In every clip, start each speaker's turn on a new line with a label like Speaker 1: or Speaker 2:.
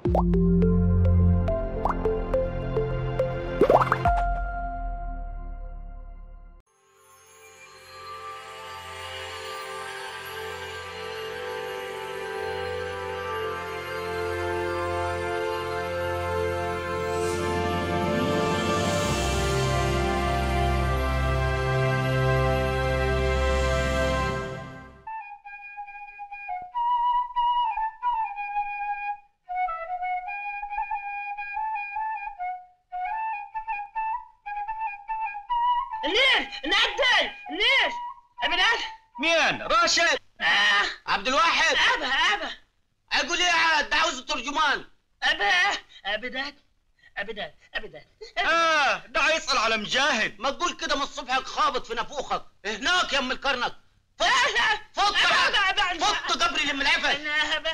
Speaker 1: النير نعدل النير ابن هذا
Speaker 2: مين راشد
Speaker 1: آه
Speaker 2: عبد الواحد
Speaker 1: ابا ابا
Speaker 2: اقول ايه عاد عاوز الترجمان
Speaker 1: ابا ابدا ابدا ابدا
Speaker 2: اه ده يسأل على مجاهد ما تقول كده من الصبح خابط في نافوخك هناك يا ام الكرنك فط فط
Speaker 1: أبا- أبا-
Speaker 2: فط قبري اللي من العفش
Speaker 1: انا ابا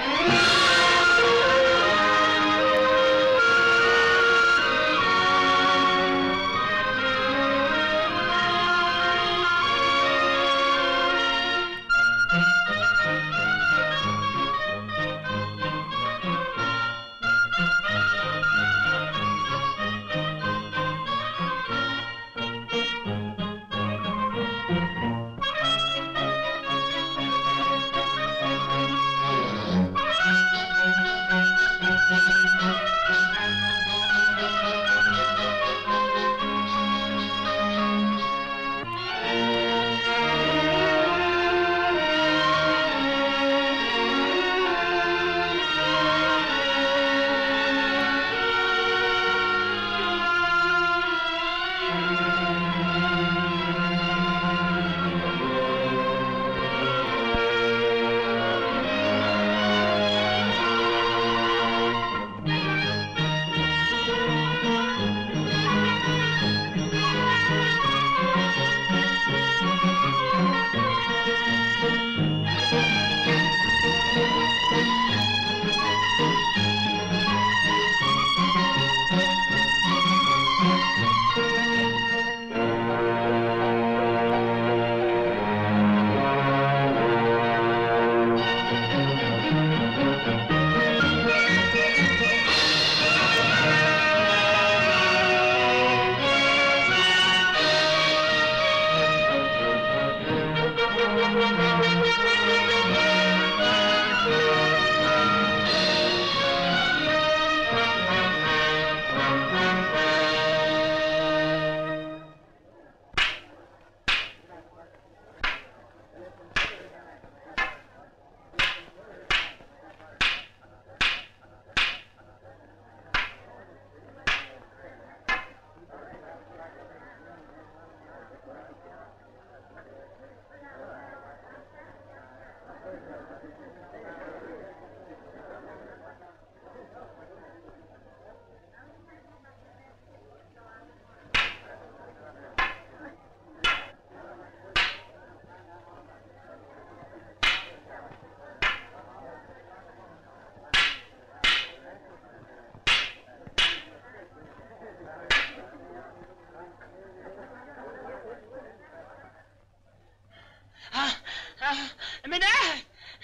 Speaker 1: آه، آه، من أهل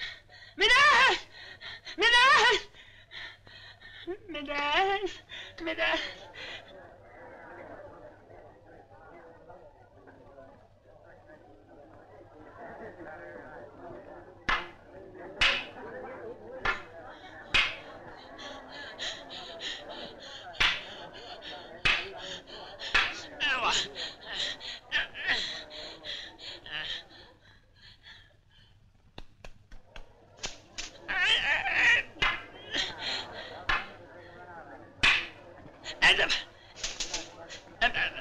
Speaker 1: من أهل من أهل من أهل من أهل أيوة. أدب أدب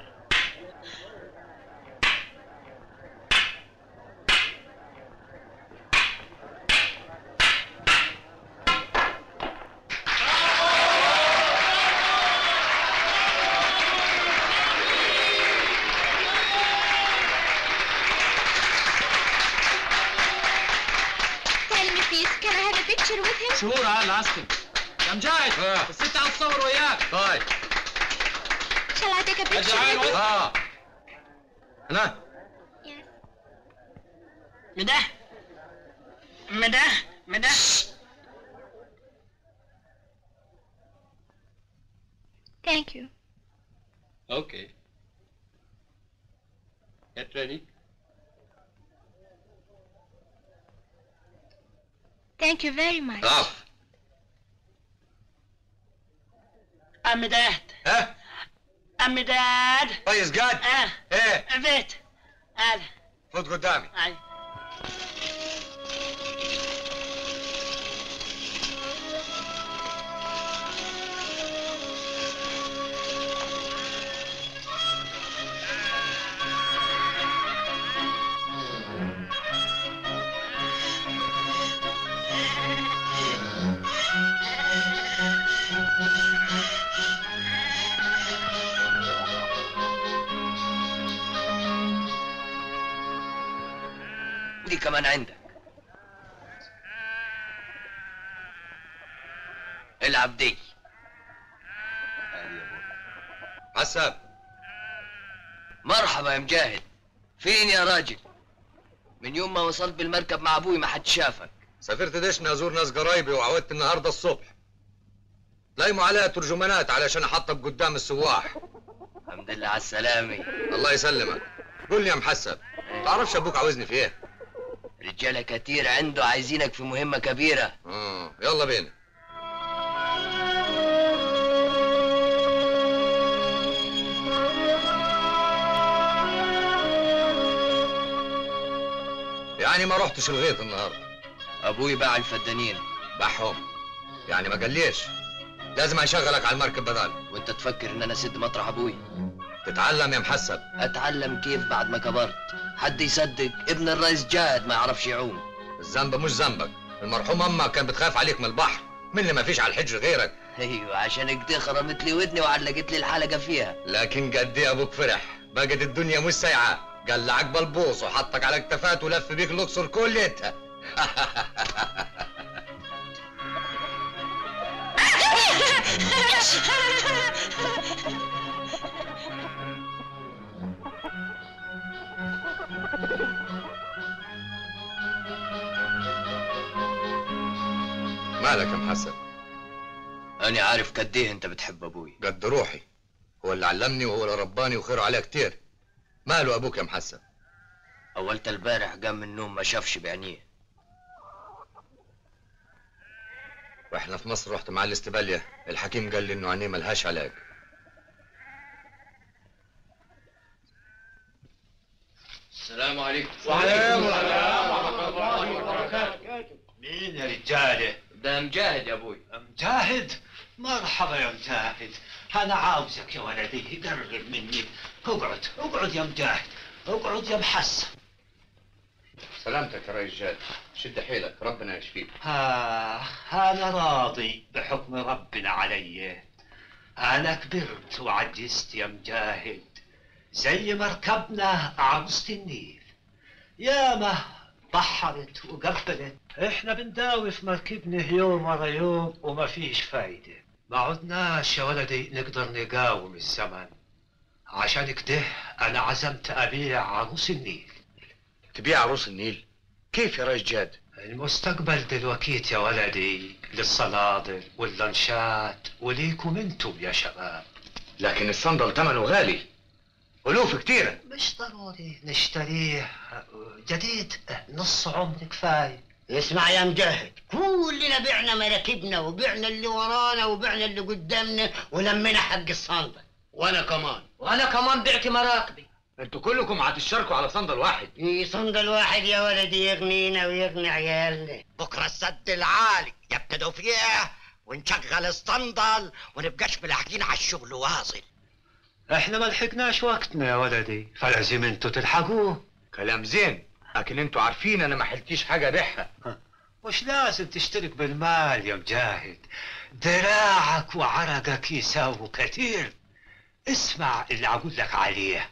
Speaker 3: Tell me please, can I have a picture with him?
Speaker 2: شهور انا اسكن يا مجاهد الست عاوز تصور وياك طيب
Speaker 3: Shall I take a picture with him?
Speaker 2: اه هنا
Speaker 3: Yes.
Speaker 1: مده مده مده
Speaker 3: Thank you.
Speaker 4: Okay. Get ready.
Speaker 3: Thank you very much.
Speaker 5: اقف
Speaker 1: أمداد
Speaker 5: ها
Speaker 1: أمداد
Speaker 5: كويس قاعد
Speaker 1: آه
Speaker 5: ايه
Speaker 1: فيت هذا
Speaker 5: فوت قدامي
Speaker 1: هاي
Speaker 4: دي كمان عندك العب دي
Speaker 5: حسب
Speaker 4: مرحبا يا مجاهد فين يا راجل من يوم ما وصلت بالمركب مع ابوي ما حد شافك
Speaker 5: سافرت دشنا ازور ناس قرايبي وعودت النهارده الصبح لايموا عليها ترجمانات علشان احطك قدام السواح
Speaker 4: الحمد لله على السلامة
Speaker 5: الله يسلمك قول لي يا محسب تعرفش ابوك عاوزني في ايه
Speaker 4: رجالة كتير عنده عايزينك في مهمة كبيرة
Speaker 5: اه يلا بينا يعني ما رحتش الغيط النهارده
Speaker 4: ابوي باع الفدانين
Speaker 5: بحهم يعني ما قاليش لازم هيشغلك على المركب بدال
Speaker 4: وانت تفكر ان انا سد مطرح ابوي
Speaker 5: تتعلم يا محسب
Speaker 4: اتعلم كيف بعد ما كبرت حد يصدق ابن الرئيس جاد ما يعرفش يعوم
Speaker 5: الذنب مش ذنبك المرحوم امك كان بتخاف عليك من البحر من اللي ما فيش على الحجر غيرك
Speaker 4: ايوه عشان كده خرمت لي ودني وعلقت لي الحلقة فيها
Speaker 5: لكن قد ايه ابوك فرح بقت الدنيا مش سايعه قلعك بلبوص وحطك على كتفات ولف بيك الاقصر كليتها مالك يا محسن
Speaker 4: انا عارف قد ايه انت بتحب ابوي
Speaker 5: قد روحي هو اللي علمني وهو اللي رباني وخيره عليه كتير ماله ابوك يا محسن
Speaker 4: اولت البارح قام من النوم ما شافش بعينيه
Speaker 5: واحنا في مصر رحت مع الاستبالية الحكيم قال لي انه عينيه ملهاش علاج
Speaker 4: السلام عليكم
Speaker 6: مين يا رجاله؟
Speaker 4: ده مجاهد يا ابوي
Speaker 6: مجاهد؟ مرحبا يا مجاهد انا عاوزك يا ولدي قرب مني اقعد اقعد يا مجاهد اقعد يا محسن
Speaker 5: سلامتك يا رجال شد حيلك ربنا يشفيك
Speaker 6: آه انا راضي بحكم ربنا علي انا كبرت وعجزت يا مجاهد زي ما ركبنا عروسة النيل ياما بحرت وقبلت احنا بنداوي في مركبنا يوم ورا يوم وما فيش فايدة ما عدناش يا ولدي نقدر نقاوم الزمن عشان كده انا عزمت ابيع عروس النيل
Speaker 5: تبيع عروس النيل كيف يا ريس جاد
Speaker 6: المستقبل دلوقتي يا ولدي للصنادل واللانشات وليكم انتم يا شباب
Speaker 5: لكن الصندل ثمنه غالي ألوف كتيرة
Speaker 6: مش ضروري نشتريه جديد نص عمر كفايه
Speaker 7: اسمع يا مجاهد كلنا بعنا مراكبنا وبعنا اللي ورانا وبعنا اللي قدامنا ولمينا حق الصندل
Speaker 2: وانا كمان
Speaker 7: وانا كمان بعت مراكبي
Speaker 5: انتوا كلكم هتشتركوا على صندل واحد
Speaker 7: في صندل واحد يا ولدي يغنينا ويغني عيالنا
Speaker 2: بكره السد العالي يبتدوا فيه ونشغل الصندل ونبقاش ملاحقين على الشغل واصل
Speaker 6: احنا ما لحقناش وقتنا يا ولدي فلازم انتوا تلحقوه
Speaker 5: كلام زين لكن انتوا عارفين انا ما حلتيش حاجة بيعها
Speaker 6: مش لازم تشترك بالمال يا مجاهد دراعك وعرقك يساووا كتير اسمع اللي اقول لك عليه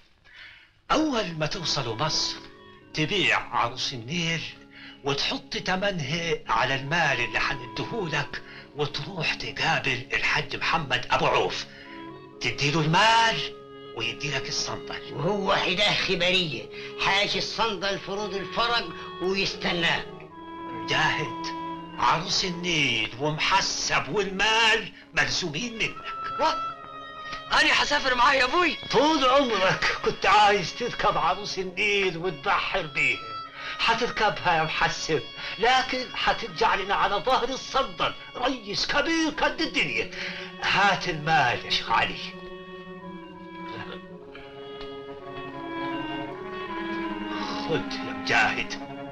Speaker 6: اول ما توصلوا مصر تبيع عروس النيل وتحط تمنها على المال اللي حندهولك وتروح تقابل الحاج محمد ابو عوف تديله المال ويديلك الصندل
Speaker 7: وهو حداه خبرية حاش الصندل فروض الفرج ويستناك
Speaker 6: جاهد عروس النيل ومحسب والمال ملزومين منك
Speaker 4: أنا حسافر معاه يا أبوي
Speaker 6: طول عمرك كنت عايز تركب عروس النيل وتبحر بيه حتركبها يا محسب لكن حترجع لنا على ظهر الصندل ريس كبير قد الدنيا هات المال يا شيخ علي خد يا مجاهد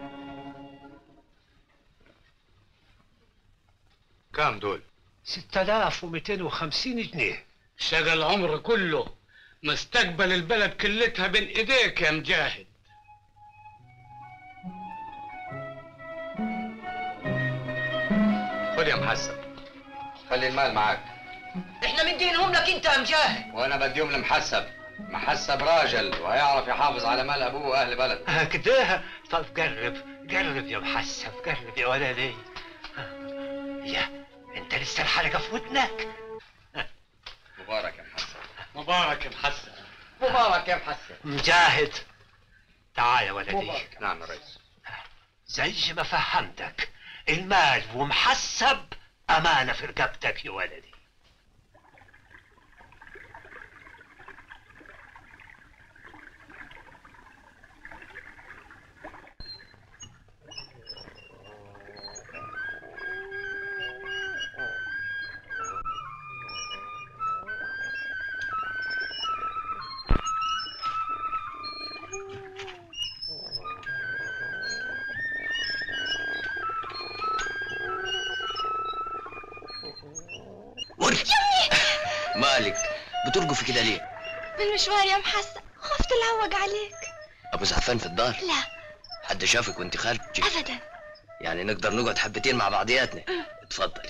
Speaker 5: كام دول
Speaker 6: 6250 جنيه
Speaker 8: شغل العمر كله مستقبل البلد كلتها بين ايديك يا مجاهد
Speaker 5: خد يا محسن خلي المال معاك
Speaker 7: احنا مدينهم لك انت يا مجاهد
Speaker 5: وانا بديهم لمحسب محسب راجل وهيعرف يحافظ على مال ابوه واهل بلد
Speaker 6: آه كده طب قرب قرب يا محسب قرب يا ولدي يا انت لسه الحلقه في ودنك
Speaker 5: مبارك يا محسن
Speaker 8: مبارك يا محسن
Speaker 5: مبارك يا محسن
Speaker 6: مجاهد تعال يا ولدي
Speaker 5: نعم يا ريس
Speaker 6: زي ما فهمتك المال ومحسب امانه في رقبتك يا ولدي
Speaker 4: ورد مالك بترقفي كده ليه
Speaker 3: بالمشوار يا محسن خفت العوج عليك
Speaker 4: ابو زعفان في الدار
Speaker 3: لا
Speaker 4: حد شافك وانت خارجه
Speaker 3: ابدا
Speaker 4: يعني نقدر نقعد حبتين مع بعضياتنا اتفضلي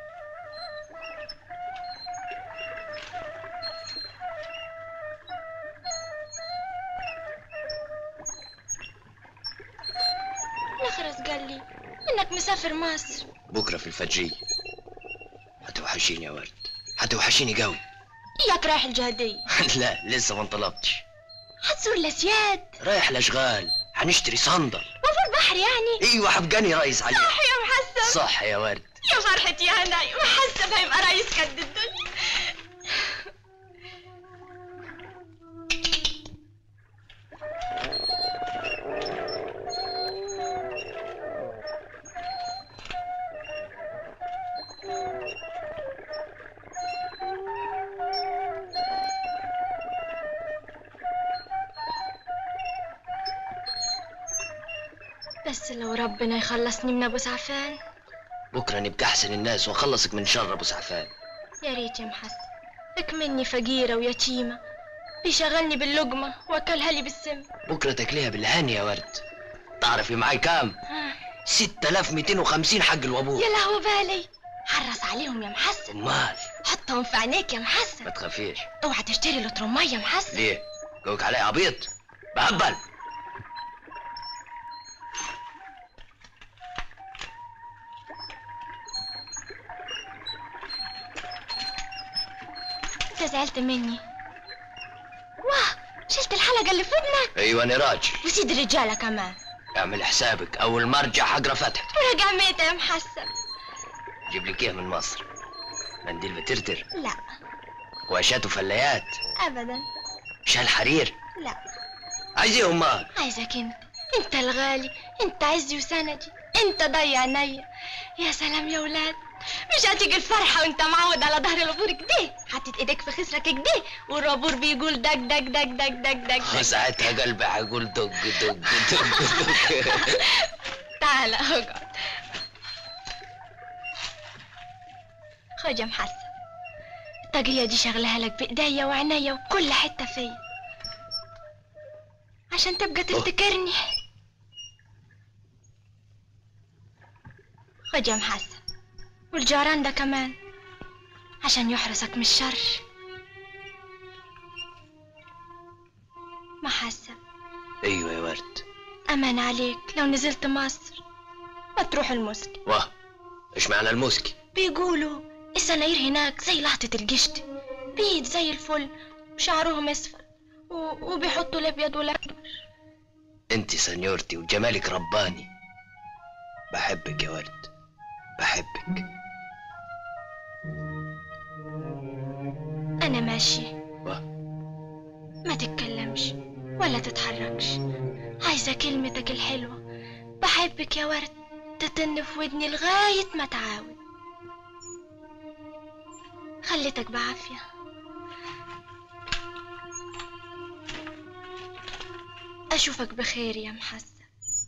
Speaker 3: نخرس قال لي انك مسافر مصر
Speaker 4: بكره في الفجرية هتوحشيني يا ورد هتوحشيني قوي
Speaker 3: اياك رايح الجهدية
Speaker 4: لا لسه ما انطلبتش
Speaker 3: حتزور الاسياد
Speaker 4: رايح الاشغال هنشتري صندل
Speaker 3: وفي البحر يعني
Speaker 4: ايوه حبقاني رئيس علي
Speaker 3: صح يا محسن
Speaker 4: صح يا ورد
Speaker 3: يا فرحتي انا محسن هيبقى رئيس قد الدنيا بس لو ربنا يخلصني من ابو سعفان
Speaker 4: بكره نبقى احسن الناس واخلصك من شر ابو سعفان
Speaker 3: يا ريت يا محسن اكملني فقيرة ويتيمة بيشغلني باللقمة واكلها لي بالسم
Speaker 4: بكره تاكليها بالهاني يا ورد تعرفي معاي كام
Speaker 3: آه.
Speaker 4: 6250 حق الوابور
Speaker 3: يا لهو بالي حرص عليهم يا محسن
Speaker 4: امال
Speaker 3: حطهم في عينيك يا محسن
Speaker 4: ما تخافيش
Speaker 3: اوعى تشتري لتر ميه يا محسن
Speaker 4: ليه جوك علي عبيط بهبل
Speaker 3: انت زعلت مني واه شلت الحلقة اللي في ودنك
Speaker 4: ايوه انا راجل
Speaker 3: وسيد الرجالة كمان
Speaker 4: اعمل حسابك اول ما ارجع حقرا فتحت
Speaker 3: ورجع ميتة يا محسن
Speaker 4: جيب لك ايه من مصر منديل بترتر
Speaker 3: لا
Speaker 4: واشات وفليات
Speaker 3: ابدا
Speaker 4: شال حرير
Speaker 3: لا
Speaker 4: عايز ايه امال
Speaker 3: عايزك انت انت الغالي انت عزي وسندي انت ضيع عينيا يا سلام يا ولاد مش هتيجي الفرحة وانت معود على ظهر العبور كده حاطط ايديك في خصرك كده والعبور بيقول دك دك دك دك دك دك دك
Speaker 4: ساعتها قلبي هيقول دق دق دق دق
Speaker 3: تعال اقعد خد يا محسن الطاقية دي شغلها لك بإيديا وعينيا وكل حتة فيا عشان تبقى تفتكرني خد يا محسن والجاران ده كمان عشان يحرسك من الشر محسن
Speaker 4: ايوه يا ورد
Speaker 3: أمان عليك لو نزلت مصر ما تروح المسك
Speaker 4: واه ايش معنى المسكي
Speaker 3: بيقولوا السناير هناك زي لحظة القشط بيض زي الفل وشعرهم اصفر و... وبيحطوا الابيض والاحمر
Speaker 4: انت سنيورتي وجمالك رباني بحبك يا ورد بحبك
Speaker 3: انا ما ماشي
Speaker 4: واه.
Speaker 3: ما تتكلمش ولا تتحركش عايزة كلمتك الحلوة بحبك يا ورد تطن في ودني لغاية ما تعاود خليتك بعافية أشوفك بخير يا محسن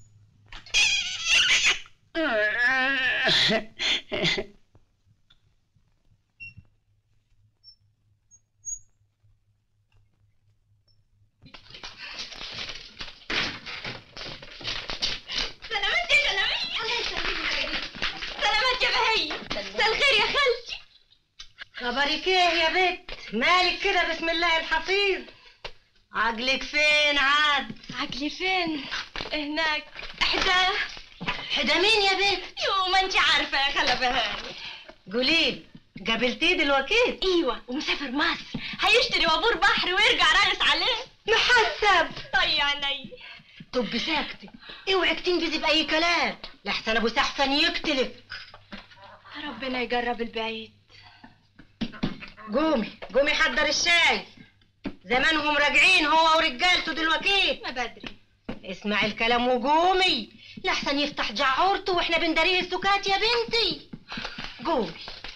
Speaker 3: سلامات يا سلامية الله يسلمك سلامات يا بهية مساء الخير يا خالتي
Speaker 9: خبرك ايه يا بت مالك كده بسم الله الحفيظ عقلك فين عاد
Speaker 3: عقلي فين هناك حدا
Speaker 9: حدا مين يا بت
Speaker 3: يو ما انت عارفة يا خالة بهاني
Speaker 9: قوليلي قابلتيه دلوقتي
Speaker 3: ايوه ومسافر مصر هيشتري وابور بحر ويرجع رايس عليه
Speaker 9: محسب
Speaker 3: طي عيني
Speaker 9: طب ساكتة اوعك تنجزي بأي كلام لحسن ابو سحسن يقتلك
Speaker 3: ربنا يجرب البعيد
Speaker 9: قومي قومي حضر الشاي زمانهم راجعين هو ورجالته دلوقتي
Speaker 3: ما بدري
Speaker 9: اسمعي الكلام وقومي لحسن يفتح جعورته واحنا بنداريه السكات يا بنتي قومي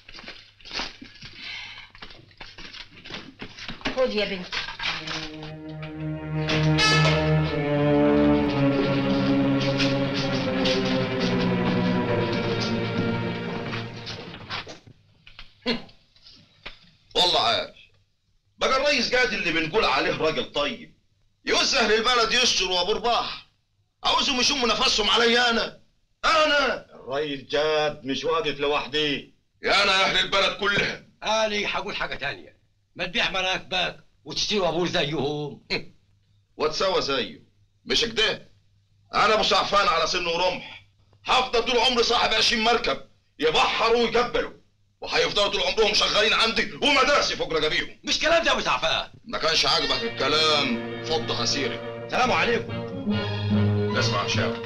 Speaker 9: خدي يا بنتي
Speaker 10: والله عاش بقى الريس قاعد اللي بنقول عليه راجل طيب يوز اهل البلد يشتروا ابو رباح عاوزهم يشموا نفسهم علي انا انا
Speaker 11: الريس جاد مش واقف لوحدي
Speaker 10: يا انا يا اهل البلد كلها
Speaker 11: انا هقول حاجه تانية ما تبيع مراكبك وتشتري ابور زيهم
Speaker 10: وتسوى زيه مش كده انا ابو سعفان على سن ورمح هفضل طول عمري صاحب 20 مركب يبحروا ويجبلوا وهيفضلوا طول عمرهم شغالين عندي ومداسي فوق رجبيهم
Speaker 11: مش كلام ده يا ابو سعفان
Speaker 10: ما كانش عاجبك الكلام فض خسيري
Speaker 11: سلام عليكم
Speaker 10: اسمع يا شاوي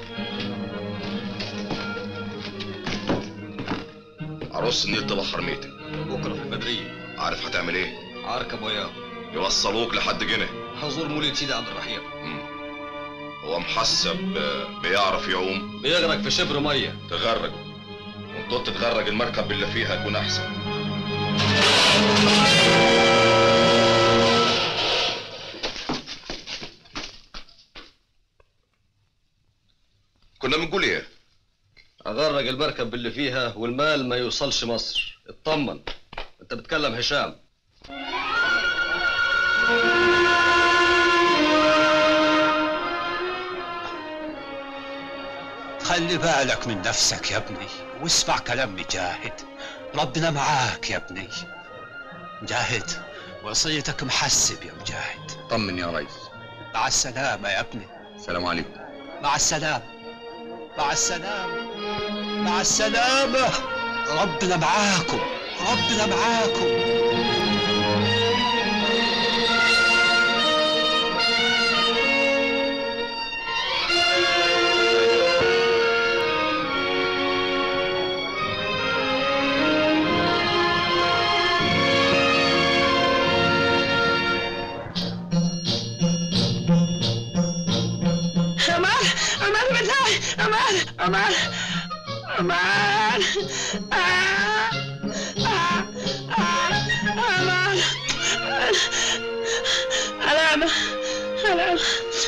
Speaker 10: عروس النيل تبحر ميتة
Speaker 11: بكره في البدريه
Speaker 10: عارف هتعمل ايه؟
Speaker 11: اركب وياه
Speaker 10: يوصلوك لحد جنة
Speaker 11: حضور مولد سيدي عبد الرحيم
Speaker 10: هو محسب آه، بيعرف يعوم
Speaker 11: بيغرق في شبر ميه
Speaker 10: تغرق وانت تتغرق المركب اللي فيها يكون احسن كنا بنقول ايه؟
Speaker 11: اغرق المركب اللي فيها والمال ما يوصلش مصر اطمن انت بتكلم هشام
Speaker 12: خلي بالك من نفسك يا ابني واسمع كلام مجاهد ربنا معاك يا ابني مجاهد وصيتك محسب يا مجاهد
Speaker 10: طمن يا ريس
Speaker 12: مع السلامة يا ابني
Speaker 10: السلام عليكم
Speaker 12: مع السلامة مع السلامة مع السلامة ربنا معاكم ربنا معاكم
Speaker 1: أمان أمان بالله أمان أمان أمان آه آه آه أمان علامة علامة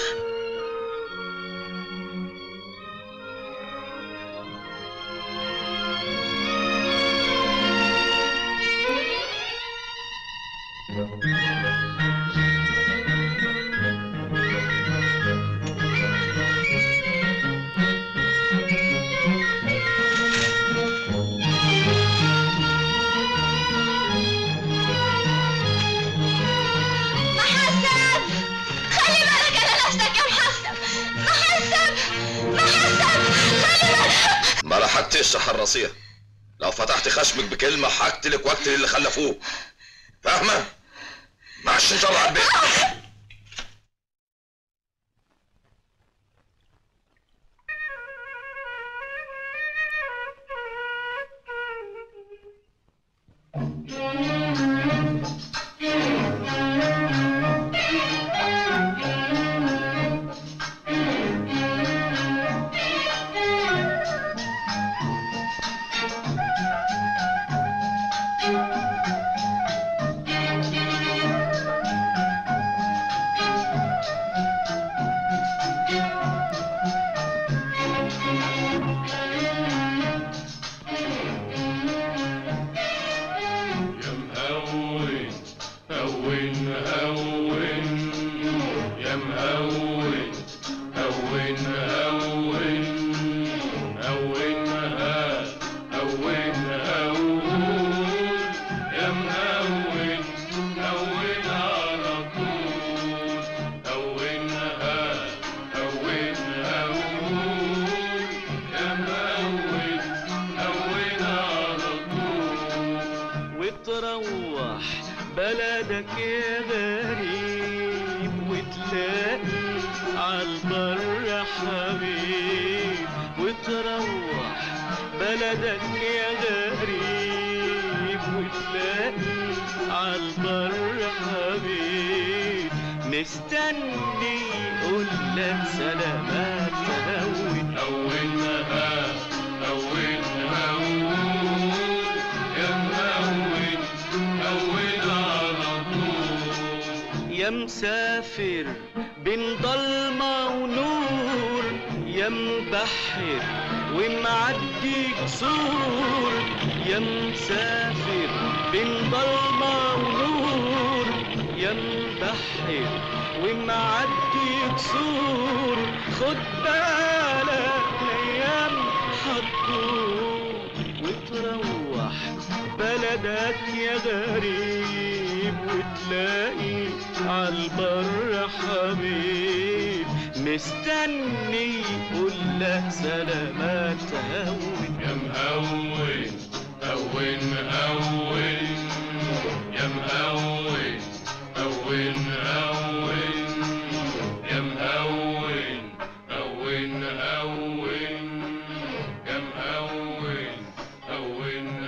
Speaker 3: محسب خلي بالك على نفسك يا محسب محسب محسب خلي بالك
Speaker 10: ما لحقتش حرصيها لو فتحت خشمك بكلمة هقتلك واقتل اللي خلفوه فاهمة؟ معش ان شاء الله على البيت
Speaker 3: Thank you.
Speaker 13: وتروح بلدك يا غريب وتلاقي عالبر حبيب وتروح بلدك يا غريب وتلاقي عالبر حبيب مستني يقول لك سلامات هون هون هون هون يا مهون هون على طول يا مسافر بين ضلمة ونور يا مبحر ومعدي كسور يا مسافر بين ضلمة ونور يا مبحر ومعدي كسور خد بالك الايام هتدور وتروح بلدك يا غريب وتلاقي عالبر حبيب مستني يقول لك سلامات هون يا مهون هون هون يا مهون هون هون يا مهون هون هون يا مهون هون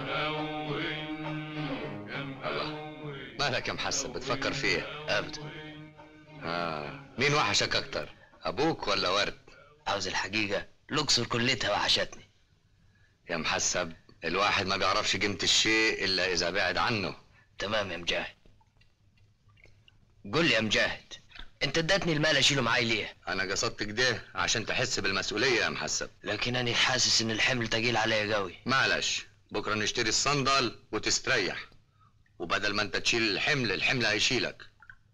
Speaker 13: هون
Speaker 5: مالك يا محسن بتفكر فيه
Speaker 4: ابدا
Speaker 5: آه. مين وحشك اكتر ابوك ولا ورد
Speaker 4: عاوز الحقيقة الأقصر كلتها وحشتني
Speaker 5: يا محسب الواحد ما بيعرفش قيمة الشيء الا اذا بعد عنه
Speaker 4: تمام يا مجاهد قول لي يا مجاهد انت ادتني المال اشيله معاي ليه
Speaker 5: انا قصدت كده عشان تحس بالمسؤولية يا محسب
Speaker 4: لكن انا حاسس ان الحمل تقيل عليا قوي
Speaker 5: معلش بكرة نشتري الصندل وتستريح وبدل ما انت تشيل الحمل الحمل هيشيلك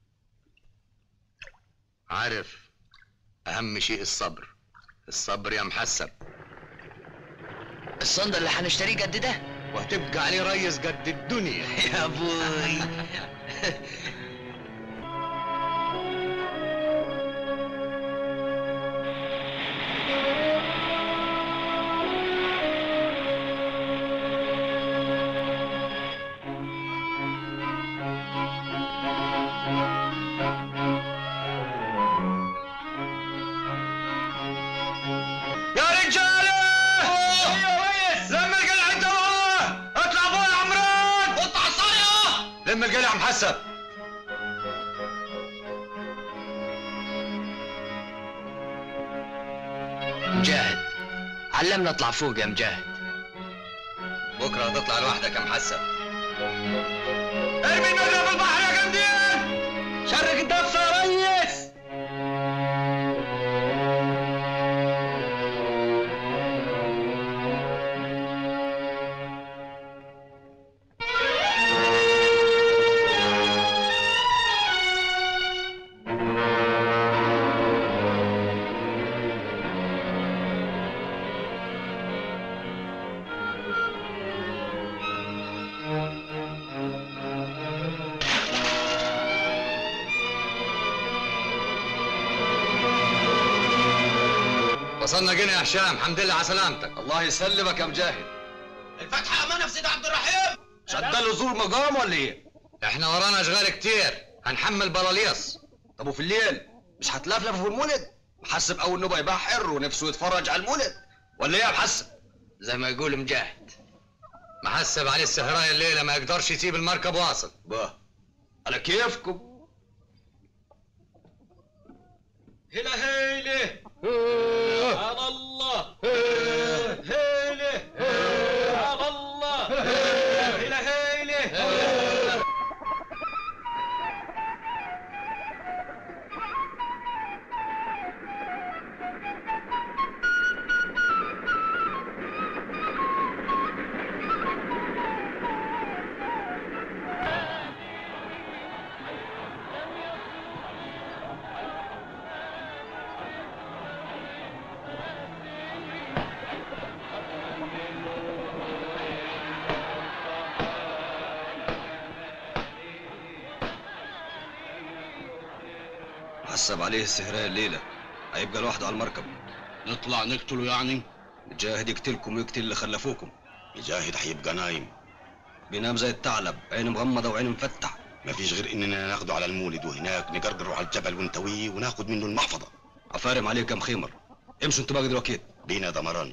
Speaker 5: عارف اهم شيء الصبر الصبر يا محسب
Speaker 4: الصندل اللي هنشتريه قد ده
Speaker 5: وهتبقى عليه ريس قد الدنيا
Speaker 4: يا ابوي
Speaker 5: يا رجالة ايوه ريس لم القلع انت وهو اطلع فوق يا عمران خد عصاية لم القلع محسب
Speaker 4: مجاهد علمنا اطلع فوق يا مجاهد
Speaker 5: بكرة هتطلع لوحدك يا محسب ارمي النجرة في البحر يا جنديل شرك الدفة يا ريس وصلنا جنة يا هشام الحمد لله على سلامتك
Speaker 11: الله يسلمك يا مجاهد
Speaker 2: الفتحة أمانة في سيد عبد الرحيم
Speaker 11: شغال زور مقام ولا ايه؟
Speaker 5: احنا ورانا اشغال كتير هنحمل بلاليص
Speaker 11: طب وفي الليل مش هتلفلف في المولد؟ محسب اول نوبه يبحر ونفسه يتفرج على المولد ولا ايه يا محسب؟
Speaker 4: زي ما يقول مجاهد
Speaker 5: محسب عليه السهراية الليلة ما يقدرش يسيب المركب واصل
Speaker 11: باه على كيفكم
Speaker 13: هلا هيلة على الله هيلة على الله هلا هيلة
Speaker 11: محسب عليه السهراية الليلة هيبقى لوحده على المركب
Speaker 14: نطلع نقتله يعني
Speaker 11: مجاهد يقتلكم ويقتل اللي خلفوكم
Speaker 14: مجاهد هيبقى نايم
Speaker 11: بينام زي الثعلب عين مغمضه وعين مفتح
Speaker 14: مفيش غير اننا ناخده على المولد وهناك نجرجره على الجبل ونتويه وناخد منه المحفظه
Speaker 11: عفارم عليك يا مخيمر امشوا انتوا باقي دلوقتي
Speaker 14: بينا دمراني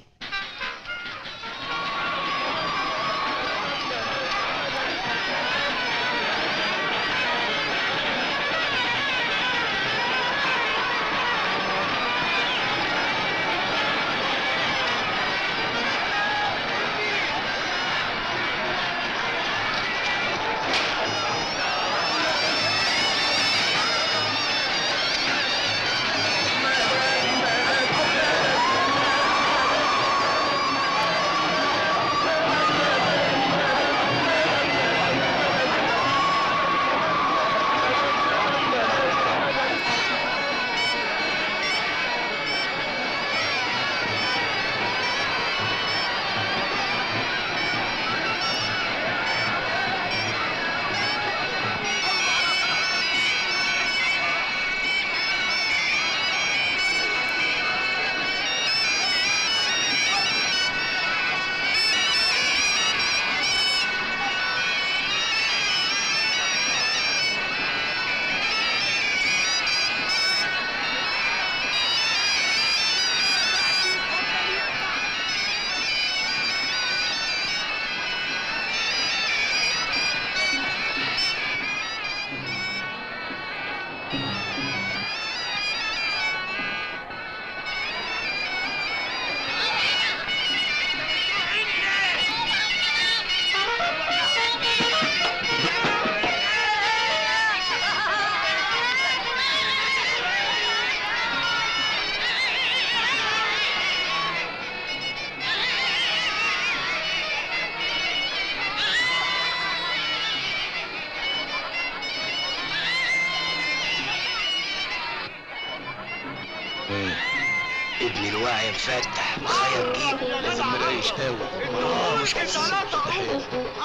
Speaker 15: ابني الواعي مفتح وخير جيب لازم مريش قوي اه مش كده مستحيل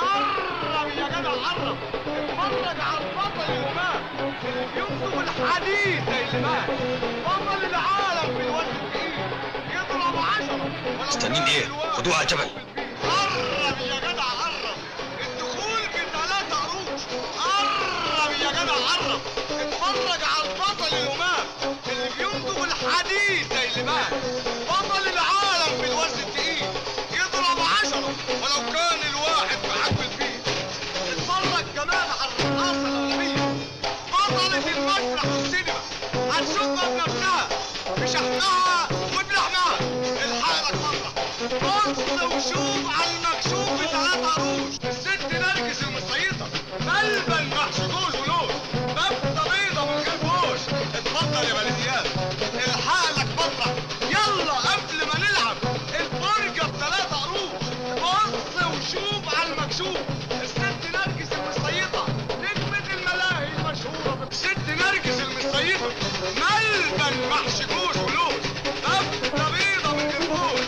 Speaker 5: قرب يا جدع قرب اتفرج على البطل اللي مات يمسك الحديد زي اللي مات بطل العالم في الوقت الجديد يضرب عشرة
Speaker 11: مستنيين ايه خدوها على الجبل
Speaker 5: قرب يا جدع قرب الدخول بثلاثة قروش قرب يا جدع قرب اتفرج على البطل اللي مات اللي بيمضغ الحديد زي اللي مات بطل العالم في الوزن التقيل يضرب عشرة ولو كان الواحد بحجم الفيل اتفرج كمان على الرقاصة العالمية بطلة المسرح والسينما هتشوفها بنفسها بشحنها وبلحمها الحق لك مرة بص وشوف على المكشوف بثلاثة قروش الست نرجس المسيطة قلبا محشي جوز ولوز بفتة بيضة من غير بوش اتفضل يا بلديات الحق لك مرة يلا قبل ما نلعب الفرجة بثلاثة قروش بص وشوف على المكشوف الست نرجس المسيطة نجمة الملاهي المشهورة ست نرجس المسيطة قلبا محشي جوز ولوز بفتة بيضة من غير بوش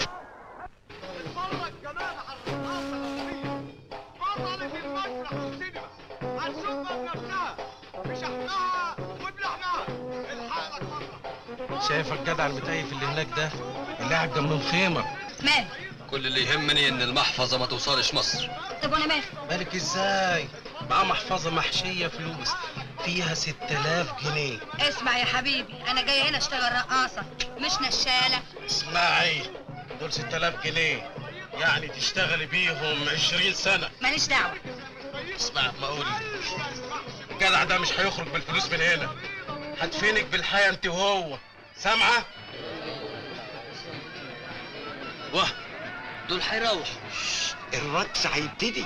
Speaker 5: اتفرج كمان على الرقاصة العالمية بطلة المسرح والسينما هتشوفها بنفسها بشحنها وبلحمها الحق لك مرة
Speaker 16: شايف الجدع المتهيف اللي هناك ده اللي قاعد جنب مخيمر
Speaker 3: مال
Speaker 11: كل اللي يهمني ان المحفظه ما توصلش مصر
Speaker 3: طب وانا مالي
Speaker 16: بالك ازاي معاه محفظه محشيه فلوس فيها 6000 جنيه
Speaker 9: اسمع يا حبيبي انا جايه هنا اشتغل رقاصه مش نشاله
Speaker 16: اسمعي دول 6000 جنيه يعني تشتغلي بيهم 20 سنه
Speaker 9: ماليش دعوه
Speaker 16: اسمع ما اقول الجدع ده مش هيخرج بالفلوس من هنا هدفنك بالحياه انت وهو سامعه
Speaker 15: واه دول هيروحوا الرقص هيبتدي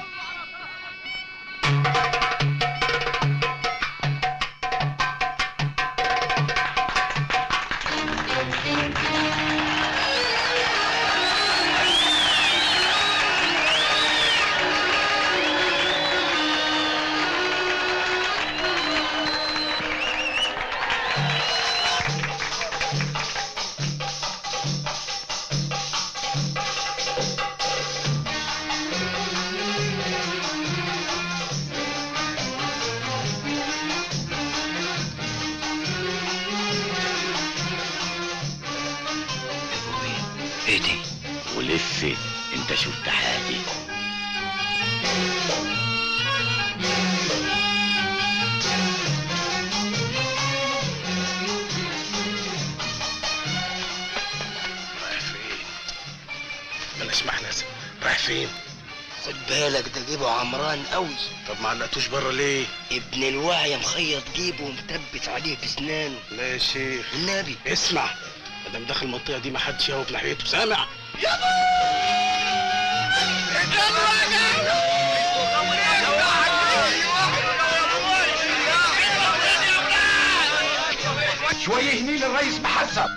Speaker 15: ايه دي ولف انت شفت حاجه
Speaker 16: فين
Speaker 15: خد بالك ده جيبه عمران قوي
Speaker 16: طب ما علقتوش بره ليه
Speaker 15: ابن الوعي مخيط جيبه ومثبت عليه بسنانه
Speaker 16: لا يا شيخ
Speaker 15: النبي
Speaker 16: اسمع ادام داخل المنطقه دي ما حدش يهوب ناحيته سامع
Speaker 17: شوية هنين الرئيس محسب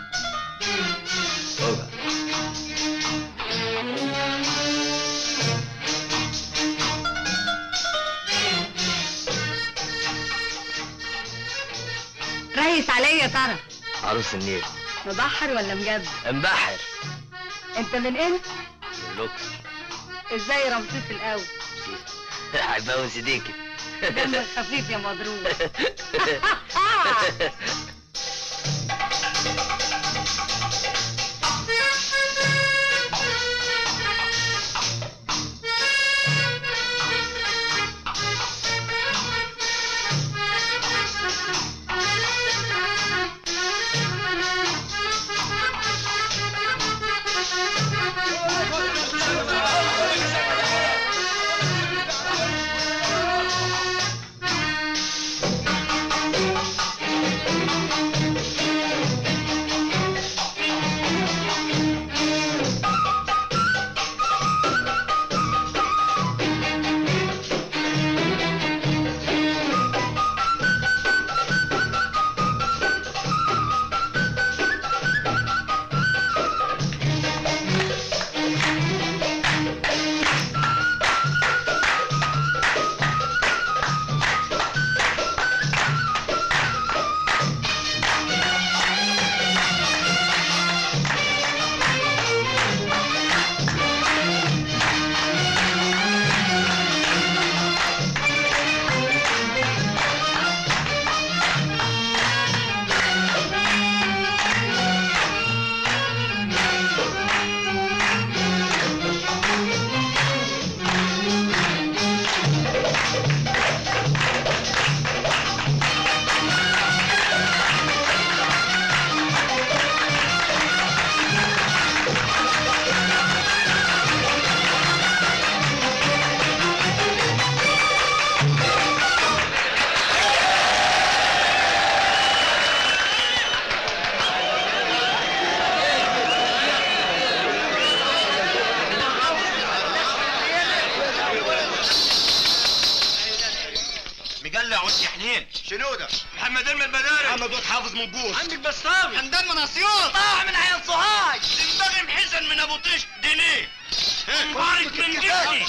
Speaker 9: ريس عليا ترى
Speaker 4: عروس النيل
Speaker 9: مبحر ولا مجد
Speaker 4: انبحر
Speaker 9: انت من انت
Speaker 4: لوكس
Speaker 9: ازاي رمسيس الاول
Speaker 4: هيبوس ايديكي
Speaker 9: دمك خفيف يا مضروب
Speaker 5: مجلع وانت حنين شنو ده؟ محمد من البداري محمد واد حافظ من بوس عندك بسطامي حمدان من اسيوط طاع من عين صهاج دماغي محزن من ابو طيش دينيه بارك من جدي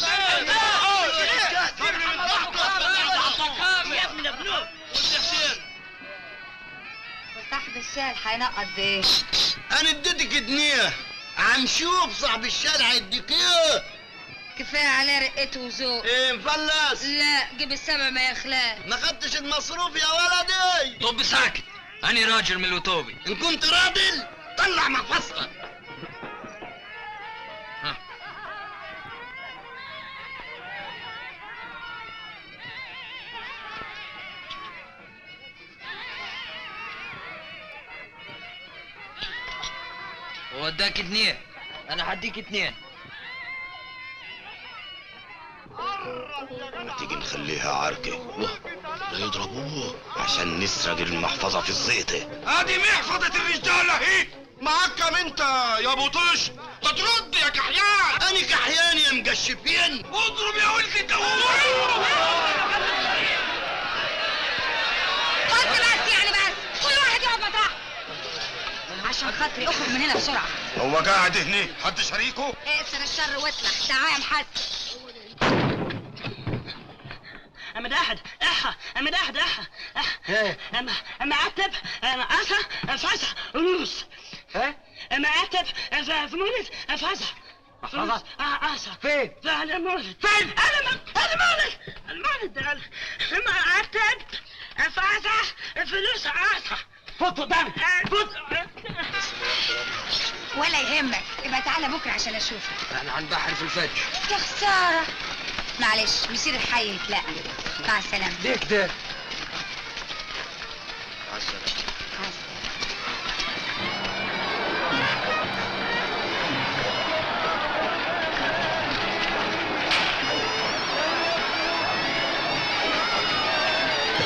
Speaker 9: يا ابن ابنوك وصاحب الشارع هينقط بايه؟
Speaker 7: انا اديتك جنيه عم شوف صاحب الشارع يديك ايه
Speaker 9: كفايه عليه رقته وذوق
Speaker 7: ايه مفلس
Speaker 9: لا جيب السبع ما يخلاق
Speaker 7: ما خدتش المصروف يا ولدي
Speaker 4: طب ساكت انا راجل من الوتوبي
Speaker 7: ان كنت راجل طلع محفظتك
Speaker 4: هو اداك اتنين انا هديك اتنين
Speaker 14: ما تيجي نخليها عركة واه لا يضربوه عشان نسرق المحفظة في الزيطة
Speaker 5: ادي محفظة الرجالة اهي معاك كم انت يا ابو طش ما ترد يا كحيان
Speaker 7: انا كحيان يا مقشفين
Speaker 5: اضرب يا ولد الدوار
Speaker 9: قلت بس يعني بس كل واحد يقعد مطرحه عشان خاطري اخرج من هنا بسرعه
Speaker 5: هو قاعد هنا حد شريكه
Speaker 9: اقصر الشر واطلع تعال يا محسن
Speaker 1: أما داحد احا أما داحد احا احا أما أما عتب أما أسا فاسا ونوس
Speaker 17: ها؟
Speaker 1: أما عتب فمولد فاسا
Speaker 17: محفظة؟
Speaker 1: اه اسا
Speaker 17: فين؟
Speaker 1: فأنا مولد فين؟ أنا ما أنا مولد المولد ده أما عتب فاسا فلوس اسا
Speaker 17: فوت قدامي
Speaker 1: فوت
Speaker 9: ولا يهمك يبقى تعالى بكره عشان اشوفك
Speaker 4: احنا هنبحر في الفجر
Speaker 9: يا خساره معلش مسير الحي يتلاقى مع السلامه
Speaker 17: ليه كده؟
Speaker 4: مع السلامة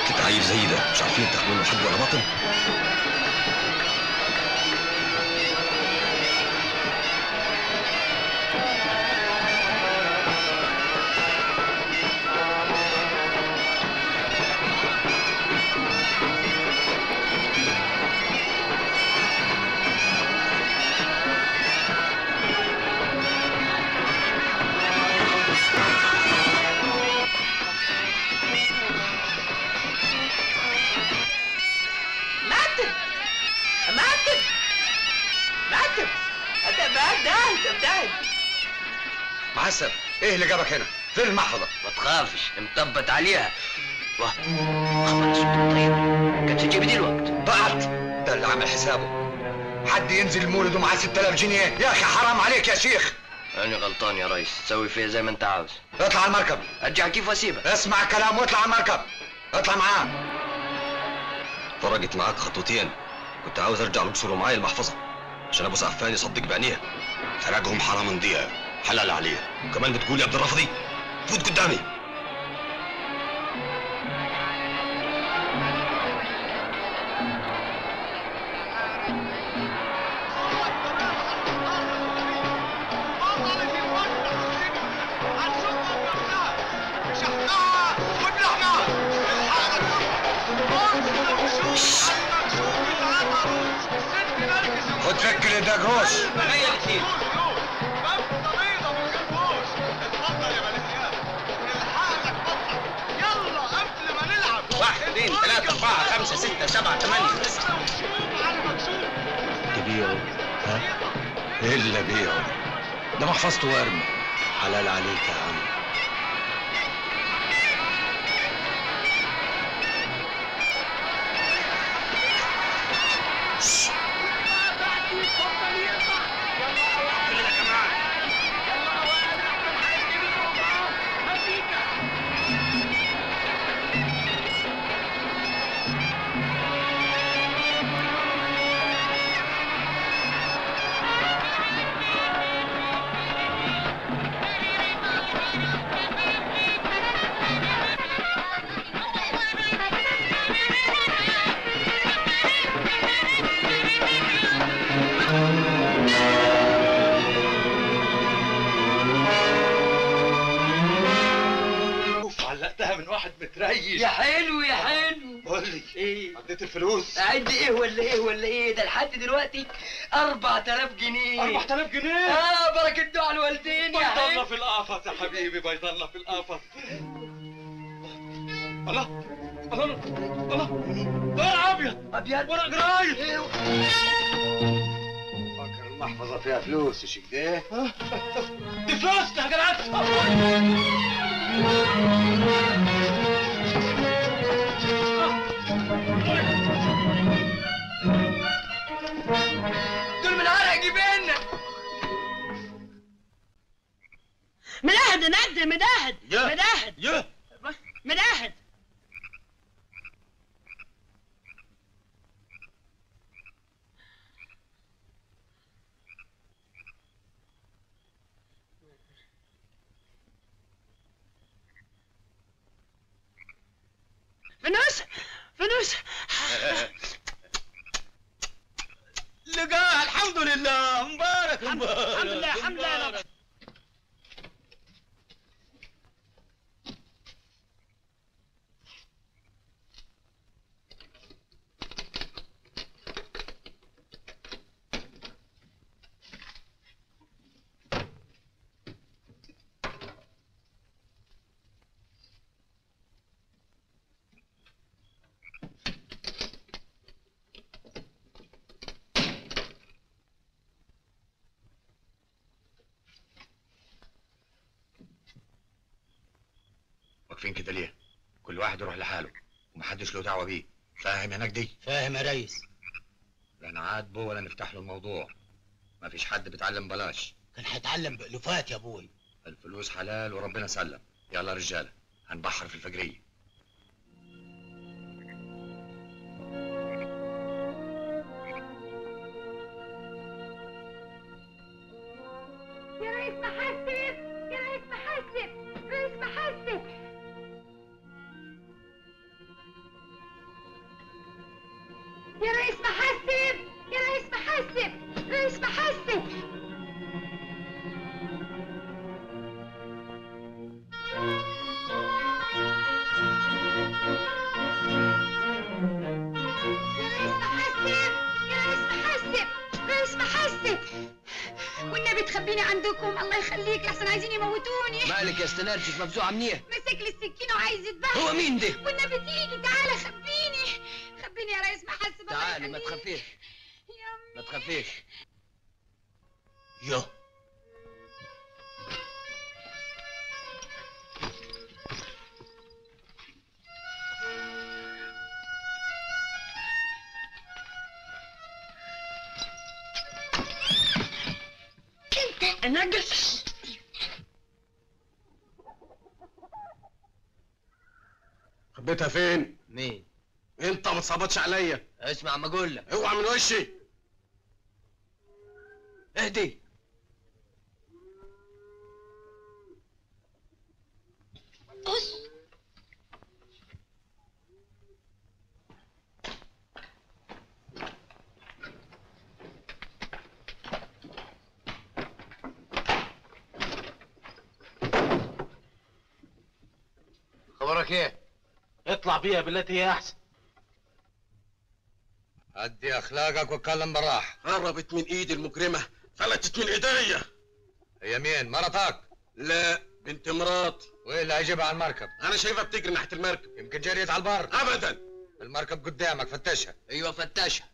Speaker 11: كده عيل زي ده مش عارفين تاخدوا له حق ولا باطل
Speaker 18: معتب معتب معتب انت معتب ده
Speaker 11: معسل ايه اللي جابك هنا فين المحفظه
Speaker 4: ما تخافش مطبت عليها واه خبر اسود طيب كانت تجيب دلوقتي
Speaker 11: ضاعت ده اللي عامل حسابه حد ينزل المولد ومعاه 6000 جنيه يا اخي حرام عليك يا شيخ
Speaker 4: انا غلطان يا ريس سوي فيها زي ما انت عاوز
Speaker 11: اطلع على المركب
Speaker 4: ارجع كيف واسيبك
Speaker 11: اسمع كلام واطلع على المركب اطلع معاه فرقت معاك خطوتين كنت عاوز ارجع الاقصر ومعايا المحفظه عشان ابو سعفان يصدق بعينيها
Speaker 14: سرقهم حرام دي حلال عليه
Speaker 11: وكمان بتقول يا عبد الرافضي فوت قدامي خد فكر ده جروش
Speaker 16: واحد اثنين ثلاثة أربعة خمسة ستة سبعة ثمانية
Speaker 12: تبيعه ها الا بيعه ده محفظته وارمي حلال عليك يا عم
Speaker 16: اوف علقتها من واحد متريش
Speaker 4: يا حلو يا حلو
Speaker 16: قول لي
Speaker 4: ايه
Speaker 16: عديت الفلوس
Speaker 4: عندي ايه ولا ايه ولا ايه ده لحد دلوقتي 4000 جنيه
Speaker 16: 4000 جنيه
Speaker 4: اه بركة دعاء الوالدين يا
Speaker 16: بيضلنا
Speaker 4: حلو
Speaker 16: في القفص يا حبيبي بيضلنا في القفص الله الله الله ورق ابيض
Speaker 4: ابيض
Speaker 16: ورق جرايد
Speaker 17: فكر المحفظة فيها فلوس يا شيخ ده
Speaker 16: دي فلوس يا جدعان
Speaker 4: دول من عرق جبيننا
Speaker 1: مداهد ند مداهد
Speaker 2: يا.
Speaker 1: مداهد
Speaker 2: يا
Speaker 1: مداهد فلوس فلوس
Speaker 2: لقاها الحمد لله مبارك مبارك
Speaker 1: الحمد لله الحمد لله يا رب
Speaker 17: واقفين كده ليه كل واحد يروح لحاله ومحدش له دعوة بيه فاهم هناك دي
Speaker 7: فاهم يا ريس
Speaker 17: لا نعاتبه ولا نفتح له الموضوع مفيش حد بيتعلم بلاش
Speaker 7: كان هيتعلم بألوفات يا ابوي
Speaker 17: الفلوس حلال وربنا سلم يلا يا رجاله هنبحر في الفجريه
Speaker 19: يا ريس محسب يا ريس محسب ريس محسب يا ريس محسب يا ريس محسب ريس محسب يا ريس محسب ريس محسب والنبي تخبيني عندكم الله يخليك لحسن عايزين يموتوني
Speaker 4: مالك يا استنارجس مفزوعه منيه
Speaker 19: مسك لي السكينة وعايز يذبحني
Speaker 4: هو مين ده؟
Speaker 19: والنبي تيجي تعالى خبيني خبيني يا ريس محسب الله
Speaker 4: تعالي ما
Speaker 19: يخليك.
Speaker 4: تخافيش ما تخافيش
Speaker 14: يو
Speaker 1: انت نجس
Speaker 16: خبيتها فين؟
Speaker 4: مين؟
Speaker 16: انت ما تصعبطش عليا
Speaker 4: اسمع ما اقول لك
Speaker 16: اوعى من وشي
Speaker 4: اهدي
Speaker 19: قص
Speaker 17: خبرك ايه؟
Speaker 16: اطلع بيها بالتي هي احسن
Speaker 17: هدي اخلاقك واتكلم بالراحه
Speaker 16: قربت من ايدي المجرمه فلتت من ايديا
Speaker 17: هي مين؟ مرتك؟
Speaker 16: لا بنت مراتي
Speaker 17: وايه اللي هيجيبها على المركب؟
Speaker 16: انا شايفها بتجري ناحيه المركب
Speaker 17: يمكن جريت على البر
Speaker 16: ابدا
Speaker 17: المركب قدامك فتشها
Speaker 4: ايوه فتشها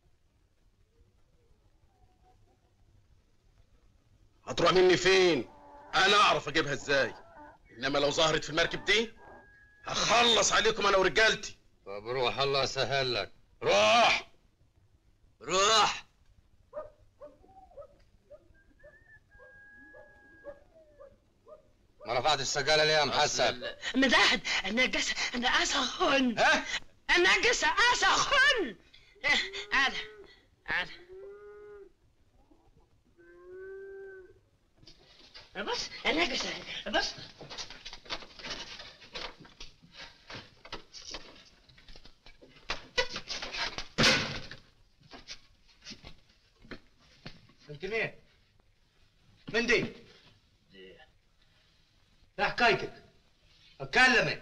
Speaker 16: هتروح مني فين انا اعرف اجيبها ازاي انما لو ظهرت في المركب دي هخلص عليكم انا ورجالتي
Speaker 17: طب روح الله يسهل لك
Speaker 16: روح
Speaker 4: روح
Speaker 17: ما رفعتش السجاله ليه يا محسن؟
Speaker 1: مداحد النجس انا اسخن
Speaker 17: ها؟
Speaker 1: النجس اسخن هذا هذا بص النجس بص
Speaker 13: انت مين؟ من دي؟ ايه حكايتك؟ اتكلمي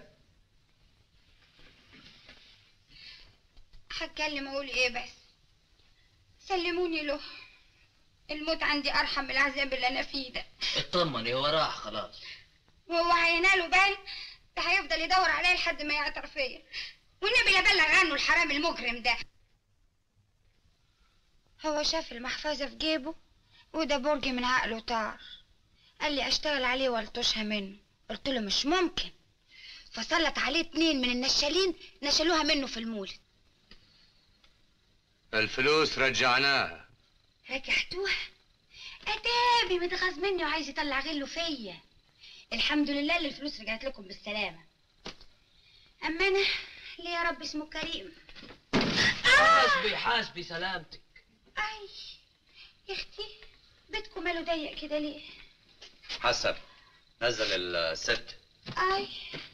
Speaker 19: هتكلم اقول ايه بس سلموني له الموت عندي ارحم من العذاب اللي انا فيه ده
Speaker 4: اطمني هو راح خلاص
Speaker 19: وهو هيناله بال ده هيفضل يدور عليا لحد ما يعترف فيا والنبي لا بلغ عنه الحرام المجرم ده هو شاف المحفظة في جيبه وده برج من عقله طار قال لي اشتغل عليه والطشها منه قلت له مش ممكن فسلط عليه اتنين من النشالين نشلوها منه في المولد
Speaker 17: الفلوس رجعناها
Speaker 19: رجعتوها اتابي متغاظ مني وعايز يطلع غله فيا الحمد لله اللي الفلوس رجعت لكم بالسلامه اما انا ليه يا رب اسمه كريم
Speaker 4: حاسبي حاسبي سلامتك
Speaker 19: اي يا اختي بيتكم ماله ضيق كده ليه
Speaker 11: حسب نزل الست
Speaker 19: اي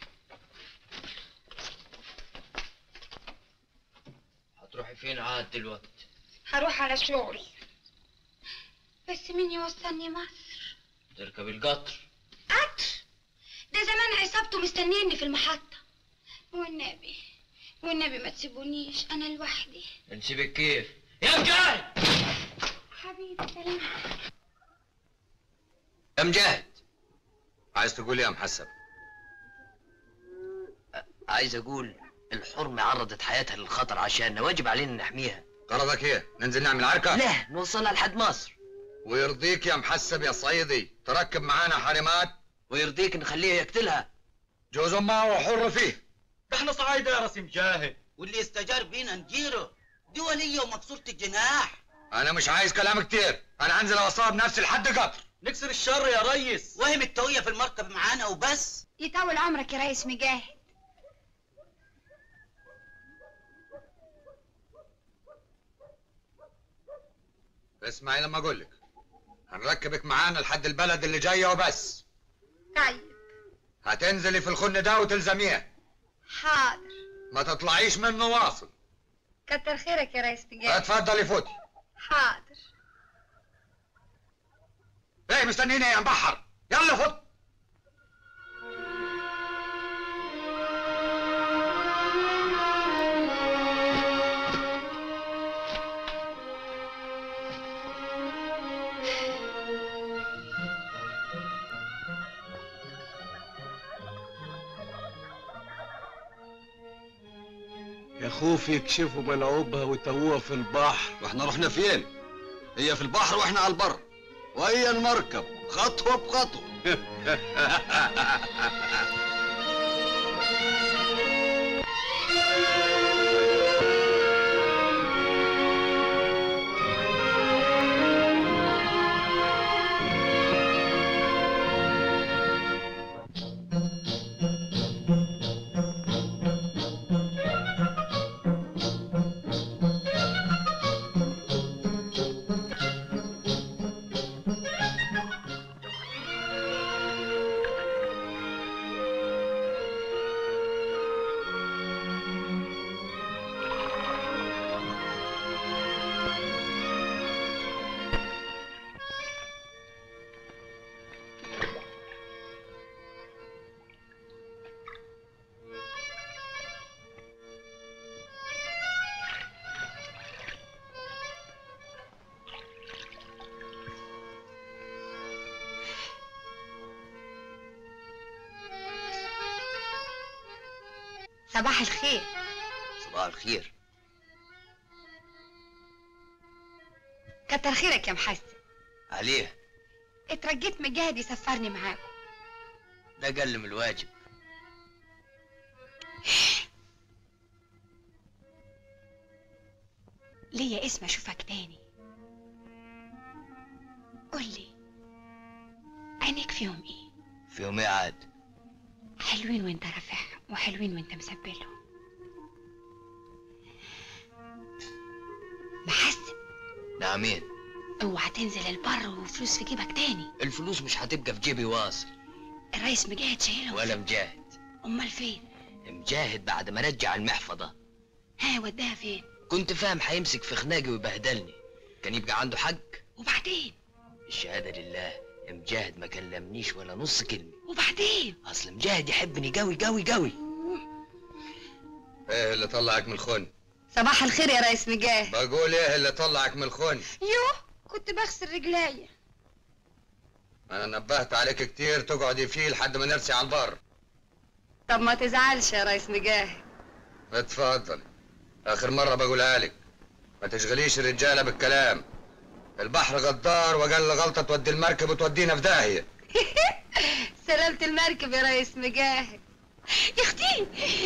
Speaker 4: هتروحي فين عاد دلوقتي
Speaker 19: هروح على شغل بس مين يوصلني مصر
Speaker 4: تركب القطر
Speaker 19: قطر ده زمان عصابته مستنيني في المحطة والنبي والنبي ما تسيبونيش انا لوحدي
Speaker 4: نسيبك كيف يا مجاهد
Speaker 19: حبيبي سلام
Speaker 17: يا مجاهد عايز تقول ايه يا محسب؟
Speaker 4: عايز اقول الحرمة عرضت حياتها للخطر عشاننا واجب علينا نحميها
Speaker 17: غرضك ايه؟ ننزل نعمل عركة؟
Speaker 4: لا نوصلها لحد مصر
Speaker 17: ويرضيك يا محسب يا صعيدي تركب معانا حريمات
Speaker 4: ويرضيك نخليه يقتلها
Speaker 17: جوز امها هو حر فيه
Speaker 2: ده احنا صعايدة يا راسم جاهد واللي استجار بينا نديره دي ولية ومكسورة الجناح
Speaker 17: انا مش عايز كلام كتير انا هنزل اوصلها بنفسي لحد قطر
Speaker 2: نكسر الشر يا ريس وهم التوية في المركب معانا وبس
Speaker 19: يطول عمرك يا ريس مجاهد
Speaker 17: اسمعي لما اقول لك هنركبك معانا لحد البلد اللي جايه وبس
Speaker 19: طيب
Speaker 17: هتنزلي في الخن ده وتلزميه
Speaker 19: حاضر
Speaker 17: ما تطلعيش منه واصل
Speaker 19: كتر خيرك يا ريس بجد
Speaker 17: اتفضلي فوتي
Speaker 19: حاضر
Speaker 17: ايه مستنيين ايه يا مبحر يلا فوت
Speaker 16: يا خوف يكشفوا ملعوبها وتوها في البحر
Speaker 11: واحنا رحنا فين هي في البحر واحنا على البر وهي المركب خطوه بخطوه
Speaker 19: صباح الخير
Speaker 4: صباح الخير
Speaker 19: كتر خيرك يا محسن
Speaker 4: عليه
Speaker 19: اترجيت مجاهد يسفرني معاكم
Speaker 4: ده قل من الواجب
Speaker 19: ليا اسم اشوفك تاني قولي عينيك فيهم ايه
Speaker 4: في يوم عاد
Speaker 19: حلوين وانت رافعهم وحلوين وانت مسبلهم محسن
Speaker 4: نعمين
Speaker 19: اوعى تنزل البر وفلوس في جيبك تاني
Speaker 4: الفلوس مش هتبقى في جيبي واصل
Speaker 19: الرئيس مجاهد شايلهم
Speaker 4: ولا مجاهد
Speaker 19: امال فين
Speaker 4: مجاهد بعد ما رجع المحفظة
Speaker 19: ها وداها فين
Speaker 4: كنت فاهم هيمسك في خناقي ويبهدلني كان يبقى عنده حق
Speaker 19: وبعدين
Speaker 4: الشهادة لله مجاهد ما كلمنيش ولا نص كلمة
Speaker 19: وبعدين
Speaker 4: أصل مجاهد يحبني قوي قوي قوي
Speaker 17: ايه اللي طلعك من الخن
Speaker 19: صباح الخير يا ريس مجاهد
Speaker 17: بقول ايه اللي طلعك من الخن
Speaker 19: يوه كنت بغسل رجليا
Speaker 17: انا نبهت عليك كتير تقعدي فيه لحد ما نرسي على البر
Speaker 19: طب ما تزعلش يا ريس مجاهد
Speaker 17: اتفضل اخر مرة بقولها لك ما تشغليش الرجالة بالكلام البحر غدار وقال غلطة تودي المركب وتودينا في داهية
Speaker 19: سلامة المركب يا ريس مجاهد يا اختي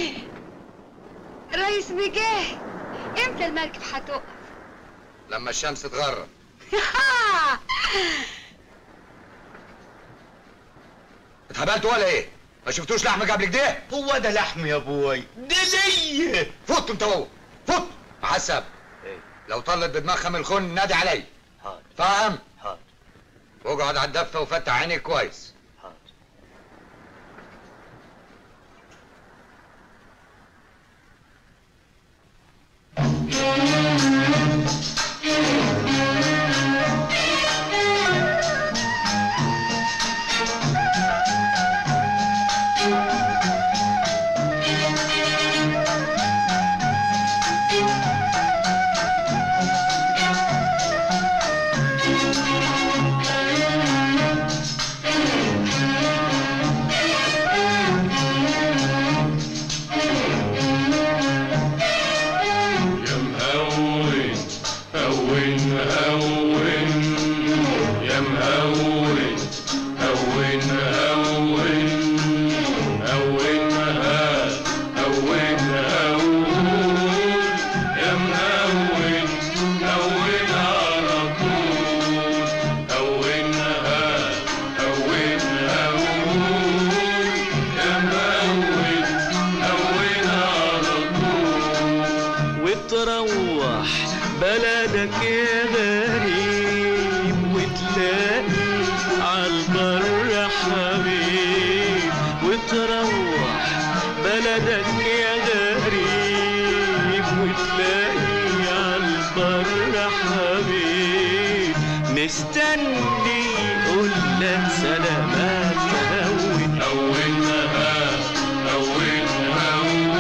Speaker 19: ريس مجاهد امتى المركب هتقف
Speaker 17: لما الشمس تغرب اتهبلت ولا ايه؟ ما شفتوش لحم قبل كده؟
Speaker 2: هو ده لحم يا ابوي ده ليا
Speaker 17: فوت انت وهو فوت محسب لو طلت بدماغها من الخن نادي علي
Speaker 4: حاضر
Speaker 17: فاهم؟
Speaker 4: حاضر
Speaker 17: واقعد على الدفة وفتح عينيك كويس
Speaker 4: حاضر
Speaker 5: يا مهون هون هون يا مهون هون هون هون ها هون هون يا مهون هون على طول هون ها هون هون يا مهون هون على طول
Speaker 20: وتروح بلدك يا غريب وتلاقي عالبر حبيب وتروح بلدك يا غريب وتلاقي مستني يقول لك سلامات هون هونها هونها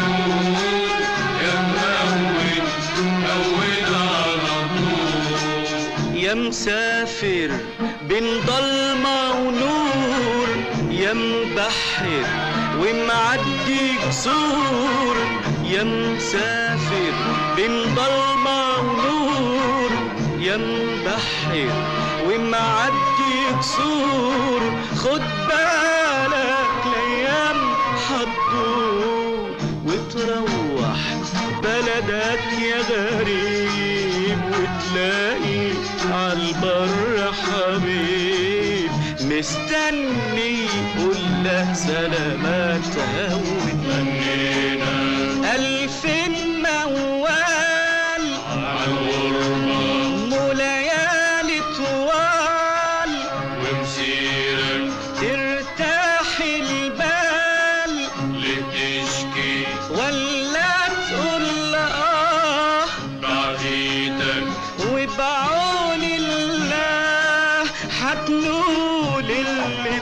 Speaker 20: يا مهون هون على طول يا مسافر بين ضلمة ونور يا مبحر ومعدي كسور يا مسافر بين ضلمة ونور يا مبحر ومعدي كسور خد بالك الايام حتدور وتروح بلدك يا غريب وتلاقي عالبر حبيب مستني يقول لك سلامات هون منينا ألف موال عالغربة مو ليالي طوال ومسيرك ترتاح البال لتشكي ولا تقول آه بعيدك وبعون الله حتنول اللي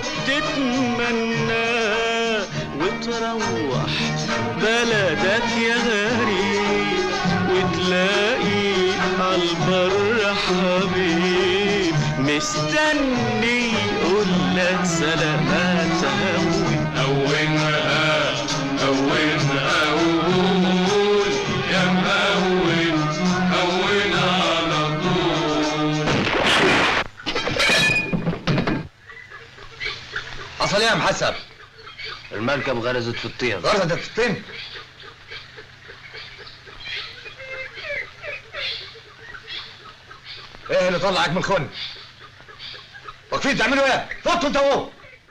Speaker 20: بتتمناه وتروح بلدك يا غريب وتلاقي عالبر حبيب مستني يقول لك سلامات هون هونها هونها وقول يا مهون هون على طول
Speaker 17: حصل ايه يا محسب؟
Speaker 4: المركب غرزت في الطين
Speaker 17: غرزت في الطين ايه اللي طلعك من الخن؟ واقفين تعملوا ايه؟ فوتوا انت وهو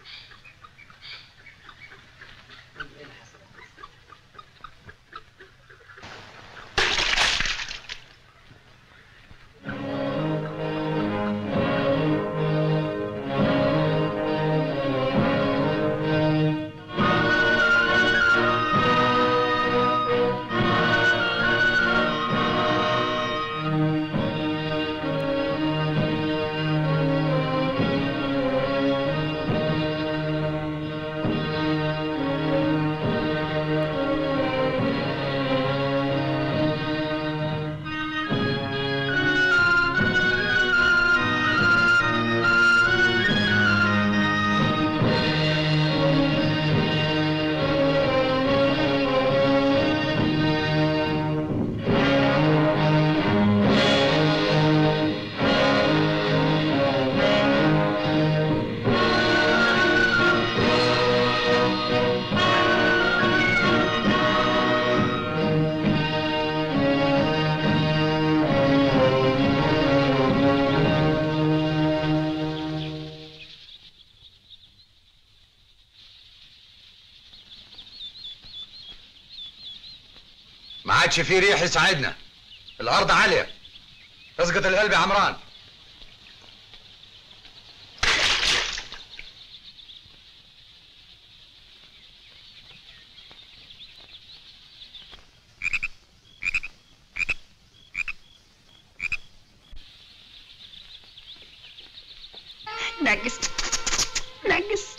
Speaker 17: ما عادش في ريح يساعدنا الارض عاليه اسقط القلب يا عمران
Speaker 19: نجس نجس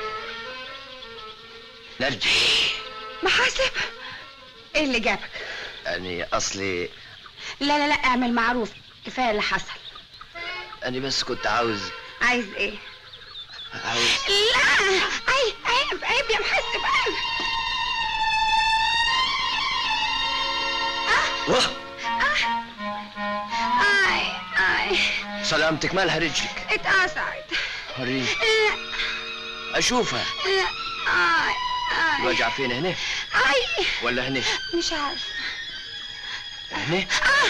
Speaker 4: نرجس
Speaker 19: محاسب ايه اللي جابك
Speaker 4: يعني اصلي
Speaker 19: لا لا لا اعمل معروف كفايه اللي حصل
Speaker 4: انا بس كنت عاوز
Speaker 19: عايز ايه
Speaker 4: عاوز
Speaker 19: لا عيب عيب عيب يا محسب عيب
Speaker 4: واه
Speaker 19: اي اي
Speaker 4: سلامتك مالها رجلك
Speaker 19: اتقطعت
Speaker 4: وريني
Speaker 19: لا
Speaker 4: اشوفها
Speaker 19: لا اي اي
Speaker 4: الوجع فين هنا
Speaker 19: اي
Speaker 4: ولا هنا
Speaker 19: مش عارف
Speaker 4: هنا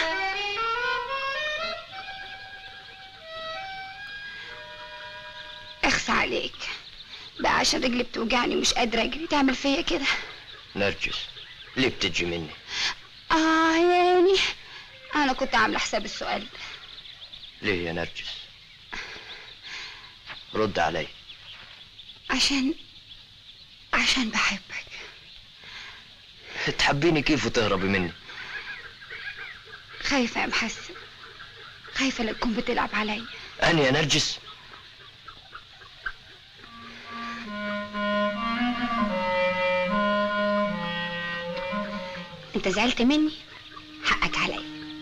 Speaker 19: اخس عليك بقى عشان رجلي بتوجعني ومش قادره اجري تعمل فيا كده
Speaker 4: نرجس ليه بتجي مني
Speaker 19: اه يعني انا كنت عامله حساب السؤال ده
Speaker 4: ليه يا نرجس رد علي
Speaker 19: عشان عشان بحبك
Speaker 4: تحبيني كيف وتهربي مني
Speaker 19: خايفه يا محسن خايفه لا تكون بتلعب عليا
Speaker 4: انا يا نرجس
Speaker 19: انت زعلت مني حقك عليا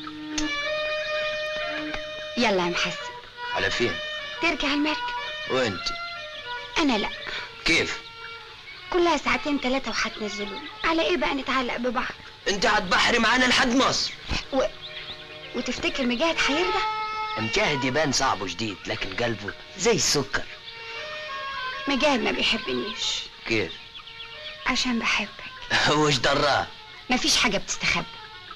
Speaker 19: يلا يا محسن
Speaker 4: على فين
Speaker 19: ترجع المركب
Speaker 4: وانت
Speaker 19: انا لا
Speaker 4: كيف
Speaker 19: كلها ساعتين ثلاثة وهتنزلوني على ايه بقى نتعلق ببعض
Speaker 4: انت هتبحري معانا لحد مصر
Speaker 19: و... وتفتكر مجاهد هيرضى
Speaker 4: مجاهد يبان صعب وجديد لكن قلبه زي السكر
Speaker 19: مجاهد ما بيحبنيش
Speaker 4: كيف
Speaker 19: عشان بحبك
Speaker 4: وش دراه
Speaker 19: مفيش حاجة بتستخبى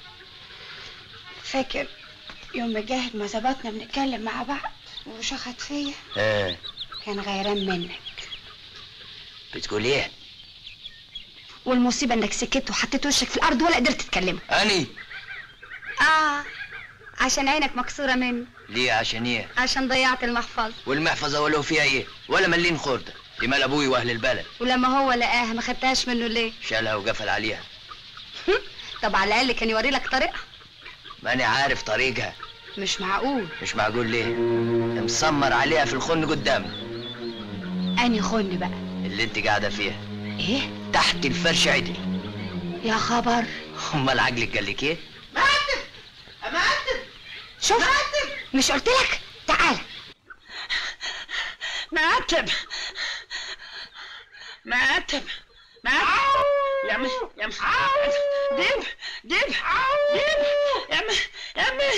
Speaker 19: فاكر يوم مجاهد ما ظبطنا بنتكلم مع بعض وشخط فيا
Speaker 4: اه
Speaker 19: كان غيران منك
Speaker 4: بتقول ايه
Speaker 19: والمصيبة انك سكت وحطيت وشك في الارض ولا قدرت تتكلم
Speaker 4: اني
Speaker 19: اه عشان عينك مكسورة مني
Speaker 4: ليه عشان ايه
Speaker 19: عشان ضيعت المحفظة
Speaker 4: والمحفظة ولو فيها ايه ولا ملين خردة دي مال ابوي واهل البلد
Speaker 19: ولما هو لقاها ما خدتهاش منه ليه
Speaker 4: شالها وقفل عليها
Speaker 19: طب على الاقل كان يوري لك طريقها
Speaker 4: ماني عارف طريقها
Speaker 19: مش معقول
Speaker 4: مش معقول ليه مسمر عليها في الخن قدامنا
Speaker 19: اني خن بقى
Speaker 4: اللي انت قاعدة فيها
Speaker 19: ايه
Speaker 4: تحت الفرش عدل
Speaker 19: يا خبر
Speaker 4: امال عقلك قال لك ايه
Speaker 19: شوف مش قلت لك تعال
Speaker 1: معتب معتب معتب يا م يا م دب دب دب يا م يا م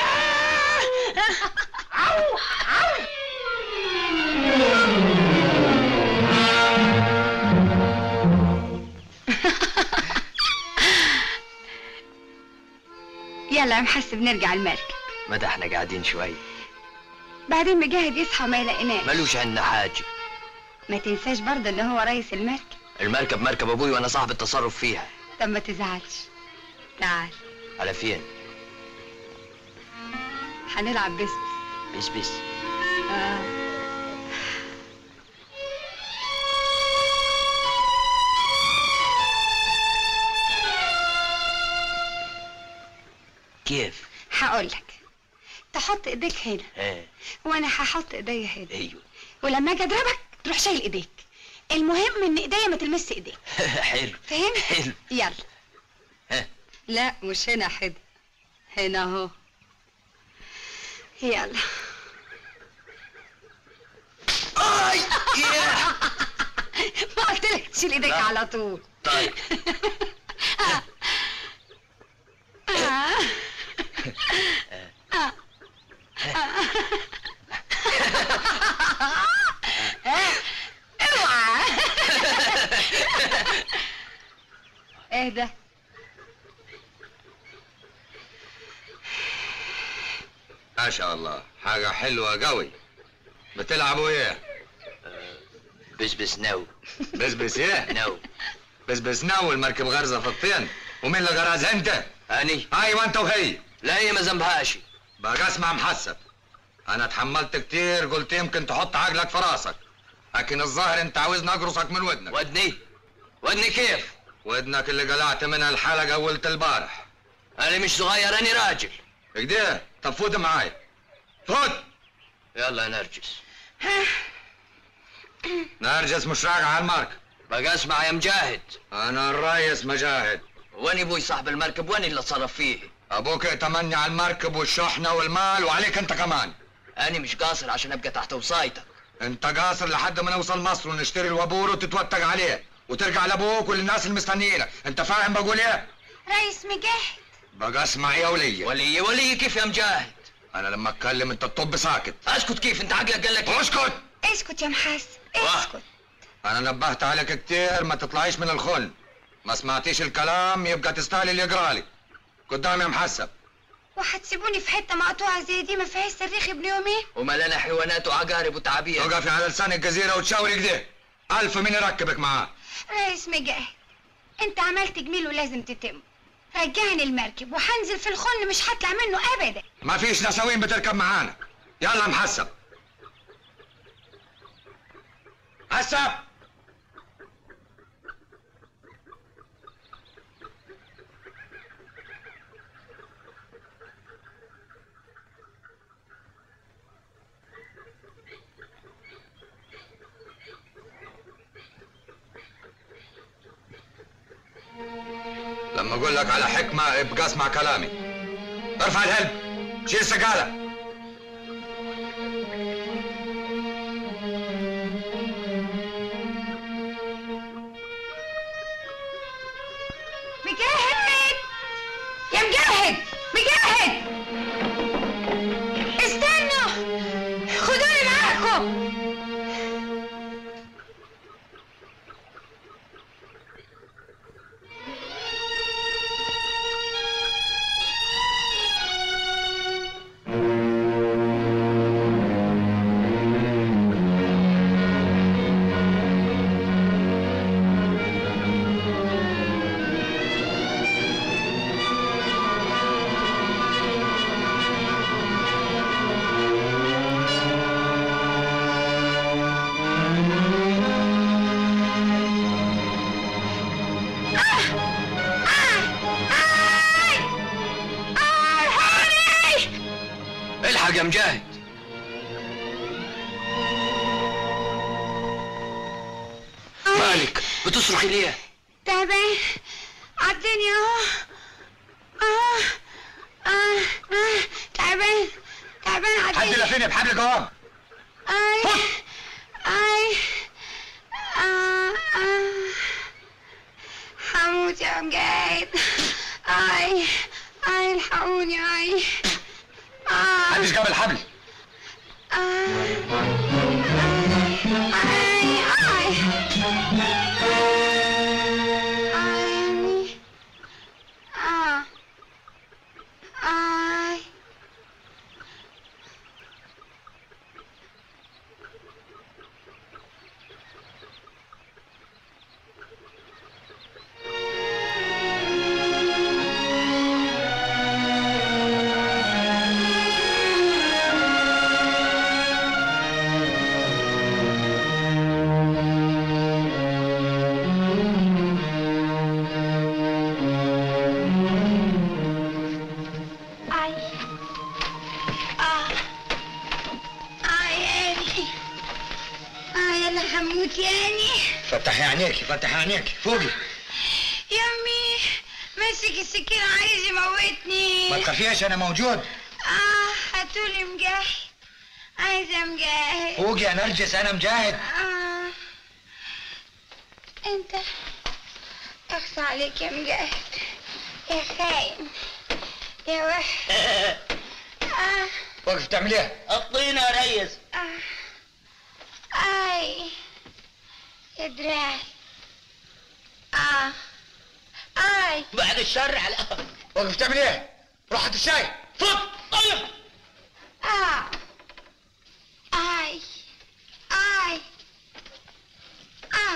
Speaker 19: يلا يا محسب نرجع المركب
Speaker 4: ما ده احنا قاعدين شوي
Speaker 19: بعدين مجاهد يصحى ما يلاقيناش
Speaker 4: ملوش عنا حاجة
Speaker 19: ما تنساش برضه ان هو رئيس المركب
Speaker 4: المركب مركب ابوي وانا صاحب التصرف فيها
Speaker 19: طب ما تزعلش تعال
Speaker 4: على فين
Speaker 19: هنلعب بس
Speaker 4: بس بس
Speaker 19: آه.
Speaker 4: كيف
Speaker 19: هقول لك تحط ايديك هنا
Speaker 4: ايه
Speaker 19: وانا هحط ايديا هنا
Speaker 4: ايوه
Speaker 19: ولما اجي اضربك تروح شايل ايديك المهم ان ايديا ما تلمس ايديك
Speaker 4: حلو
Speaker 19: فهمت
Speaker 4: حلو
Speaker 19: يلا
Speaker 4: ها.
Speaker 19: لا مش هنا حد هنا اهو يلا
Speaker 4: اي
Speaker 19: ما قلت لك تشيل ايديك
Speaker 4: لا.
Speaker 19: على طول
Speaker 4: طيب
Speaker 19: آه. آه. اوعى اهدى
Speaker 17: ما شاء الله حاجة حلوة قوي بتلعبوا ايه؟
Speaker 4: بس بس نو
Speaker 17: بس بس ايه؟
Speaker 4: نو
Speaker 17: بس بس نو المركب غرزة في الطين ومين اللي غرزها انت؟
Speaker 4: اني
Speaker 17: ايوه انت وهي
Speaker 4: لا هي ما ذنبهاش
Speaker 17: بقى اسمع محسب انا اتحملت كتير قلت يمكن تحط عقلك في راسك لكن الظاهر انت عاوزني اقرصك من ودنك
Speaker 4: ودني ودني كيف
Speaker 17: ودنك اللي قلعت منها الحلقة ولت البارح
Speaker 4: انا مش صغير انا راجل
Speaker 17: كده طب فوت معايا فوت
Speaker 4: يلا يا نرجس
Speaker 17: نرجس مش راجع على المركب
Speaker 4: بقى اسمع يا مجاهد
Speaker 17: انا الريس مجاهد
Speaker 4: واني ابوي صاحب المركب واني اللي اتصرف فيه
Speaker 17: ابوك ائتمني على المركب والشحنه والمال وعليك انت كمان
Speaker 4: انا مش قاصر عشان ابقى تحت وصايتك
Speaker 17: انت قاصر لحد ما نوصل مصر ونشتري الوابور وتتوتج عليه وترجع لابوك وللناس اللي مستنيينك انت فاهم بقول ايه
Speaker 19: ريس مجاهد
Speaker 17: بقى اسمع يا ولية
Speaker 4: ولي ولي كيف يا مجاهد
Speaker 17: انا لما اتكلم انت تطب ساكت
Speaker 4: اسكت كيف انت عقلك قال لك إيه؟
Speaker 17: اسكت
Speaker 19: اسكت يا محاسن اسكت
Speaker 17: انا نبهت عليك كتير ما تطلعيش من الخل ما سمعتيش الكلام يبقى تستاهلي اللي يقرالي قدام يا محسب
Speaker 19: وهتسيبوني في حته مقطوعه زي دي ما فيهاش صريخ ابن يومين
Speaker 4: وملانة حيوانات وعقارب وتعابير
Speaker 17: توقفي على لسان الجزيرة وتشاوري كده ألف مين يركبك معاه
Speaker 19: ريس مجاهد انت عملت جميل ولازم تتم رجعني المركب وهنزل في الخن مش هطلع منه ابدا
Speaker 17: ما فيش نساوين بتركب معانا يلا محسب حسب لما اقول لك على حكمه ابقى اسمع كلامي ارفع الهلب شيل السقاله
Speaker 19: مجاهد يا مجاهد مجاهد استنوا خدوني معاكم
Speaker 4: الحق يا مجاهد مالك بتصرخي ليه
Speaker 19: تعبان عدني اهو اه اه اه تعبان تعبان
Speaker 17: حد
Speaker 19: عدني
Speaker 17: لفيني بحبل الجواب
Speaker 19: اي اي آه آه هموت يا مجاهد اي اي الحقوني اي آه
Speaker 17: محدش جاب الحبل
Speaker 19: آه اي اي عيني اه اي اي اه اي عيني اي انا هموت يعني
Speaker 17: فتحي عينيك فتحي عينيك فوقي
Speaker 19: يمي ماسك السكينة عايز يموتني
Speaker 17: ما تخافيش انا موجود
Speaker 19: اه هاتولي مجاهد عايزة مجاهد
Speaker 17: فوقي يا نرجس انا مجاهد
Speaker 19: آه. انت اخصى عليك يا مجاهد يا خاين يا وحش آه.
Speaker 17: واقف تعمل ايه
Speaker 2: الطينة يا ريس
Speaker 19: آه. اي يا دراعي اه اي
Speaker 2: بعد الشر على
Speaker 17: واقف تعمل ايه روح هات الشاي
Speaker 2: فوت طيب
Speaker 19: اه اي اي اه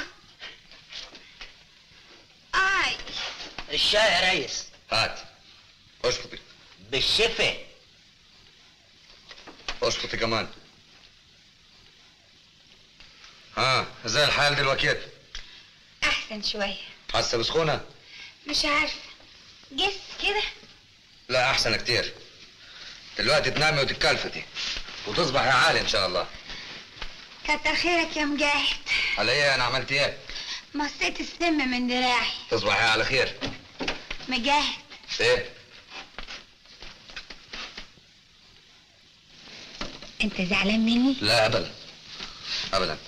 Speaker 19: اي
Speaker 2: الشاي يا ريس
Speaker 17: هات اسقطي
Speaker 2: بالشفا
Speaker 17: اسقطي كمان ها زي الحال دلوقتي
Speaker 19: احسن شوية
Speaker 17: حاسه بسخونه
Speaker 19: مش عارفة جس كده
Speaker 17: لا احسن كتير دلوقتي تنامي وتتكلفتي وتصبحي عالي ان شاء الله
Speaker 19: كتر خيرك يا مجاهد
Speaker 17: على ايه انا عملت ايه
Speaker 19: مصيت السم من دراعي
Speaker 17: تصبحي على خير
Speaker 19: مجاهد
Speaker 17: ايه
Speaker 19: انت زعلان مني
Speaker 17: لا ابدا ابدا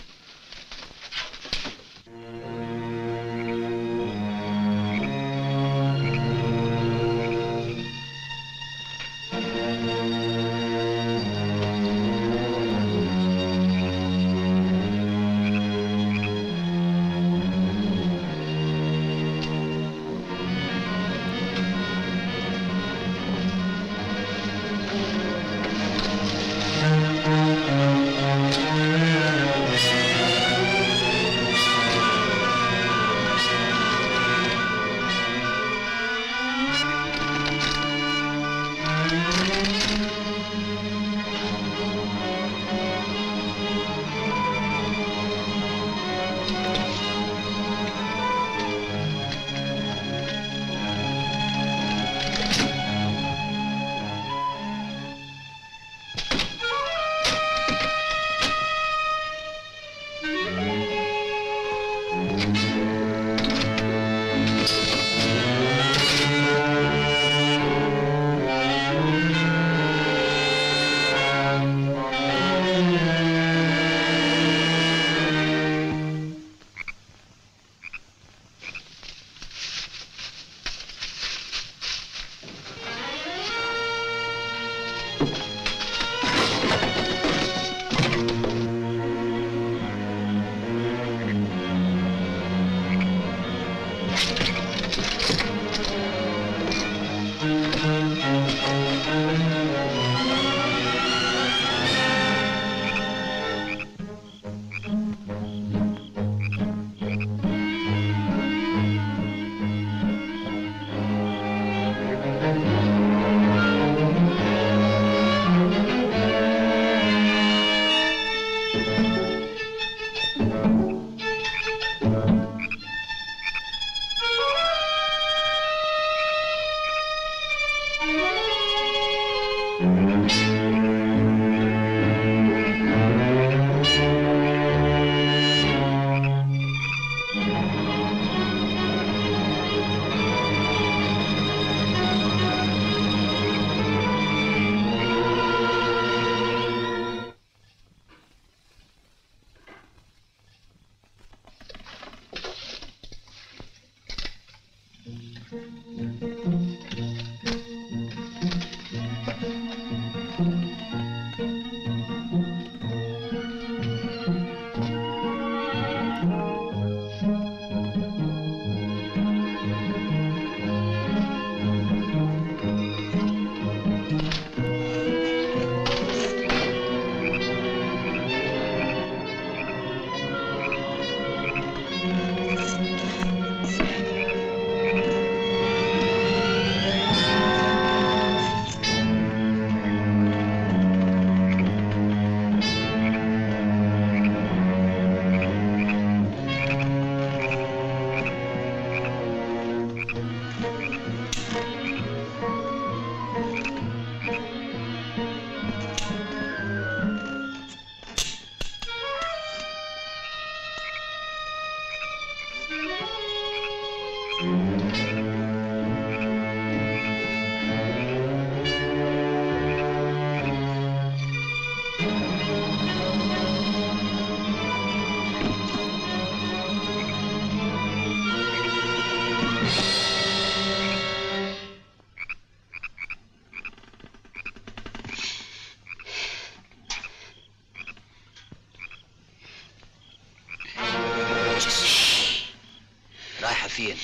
Speaker 4: رايحة فين؟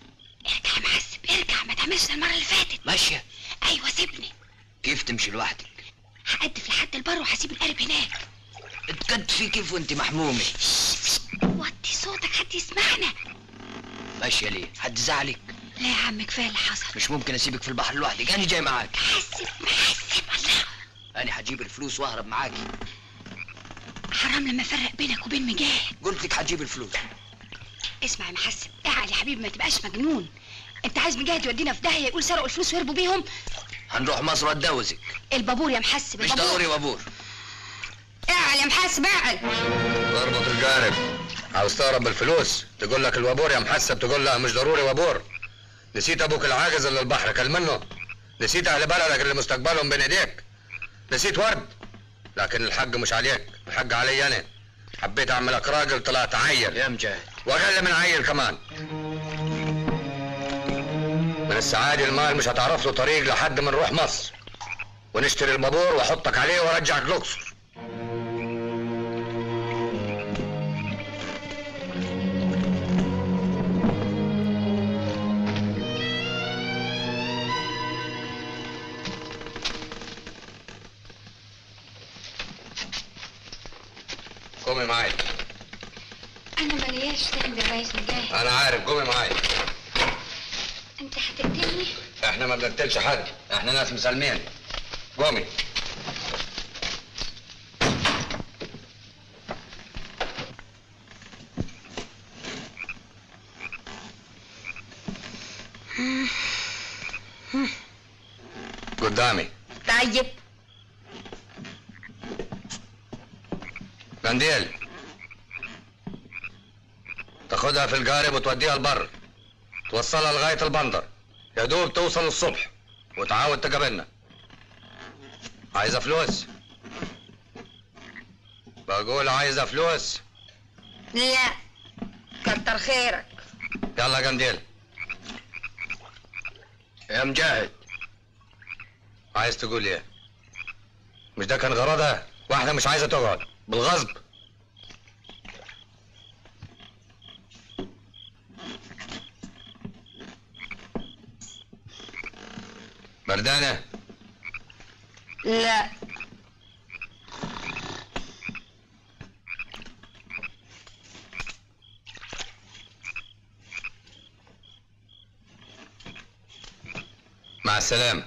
Speaker 19: ارجع يا محسب ارجع ما تعملش زي المره اللي فاتت
Speaker 4: ماشية
Speaker 19: ايوه سيبني
Speaker 4: كيف تمشي لوحدك؟
Speaker 19: هقدف لحد البر وهسيب القارب هناك
Speaker 4: تكتفي كيف وانت محمومة
Speaker 19: وطي صوتك حد يسمعنا
Speaker 4: ماشية ليه؟ حد زعلك؟
Speaker 19: لا يا عم كفايه اللي حصل
Speaker 4: مش ممكن اسيبك في البحر لوحدك انا جاي معاك
Speaker 19: محسب محسب الله
Speaker 4: انا هجيب الفلوس واهرب معاكي
Speaker 19: حرام لما افرق بينك وبين مجاهد
Speaker 4: قلت لك هجيب الفلوس
Speaker 19: اسمع يا محسب اعقل يا حبيبي ما تبقاش مجنون انت عايز مجاهد يودينا في داهيه يقول سرقوا الفلوس ويهربوا بيهم
Speaker 4: هنروح مصر واتجوزك
Speaker 19: البابور يا محسب
Speaker 4: مش
Speaker 19: البابور
Speaker 4: ضروري بابور
Speaker 19: اعقل يا محسب اعقل
Speaker 17: ضربة الجانب عاوز تهرب بالفلوس تقول لك الوابور يا محسب تقول لها مش ضروري وابور نسيت ابوك العاجز اللي البحر كل منه نسيت اهل بلدك اللي مستقبلهم بين ايديك نسيت ورد لكن الحق مش عليك الحق علي انا حبيت اعملك راجل طلعت عيل
Speaker 4: يا مجاهد
Speaker 17: واقل من عيل كمان من السعادة المال مش هتعرف له طريق لحد ما نروح مصر ونشتري البابور واحطك عليه وارجعك الاقصر قومي معايا
Speaker 19: انا ملياش ذنب يا ريس مجاهد
Speaker 17: انا عارف قومي معايا
Speaker 19: انت هتقتلني
Speaker 17: احنا ما بنقتلش حد احنا ناس مسالمين قومي قدامي
Speaker 19: طيب
Speaker 17: قنديل تاخدها في القارب وتوديها البر توصلها لغاية البندر يا دوب توصل الصبح وتعاود تقابلنا عايزة فلوس بقول عايزة فلوس
Speaker 19: لا كتر خيرك
Speaker 17: يلا قنديل
Speaker 4: يا مجاهد
Speaker 17: عايز تقول ايه مش ده كان غرضها واحدة مش عايزة تقعد بالغصب بردانة
Speaker 19: لا
Speaker 17: مع السلامة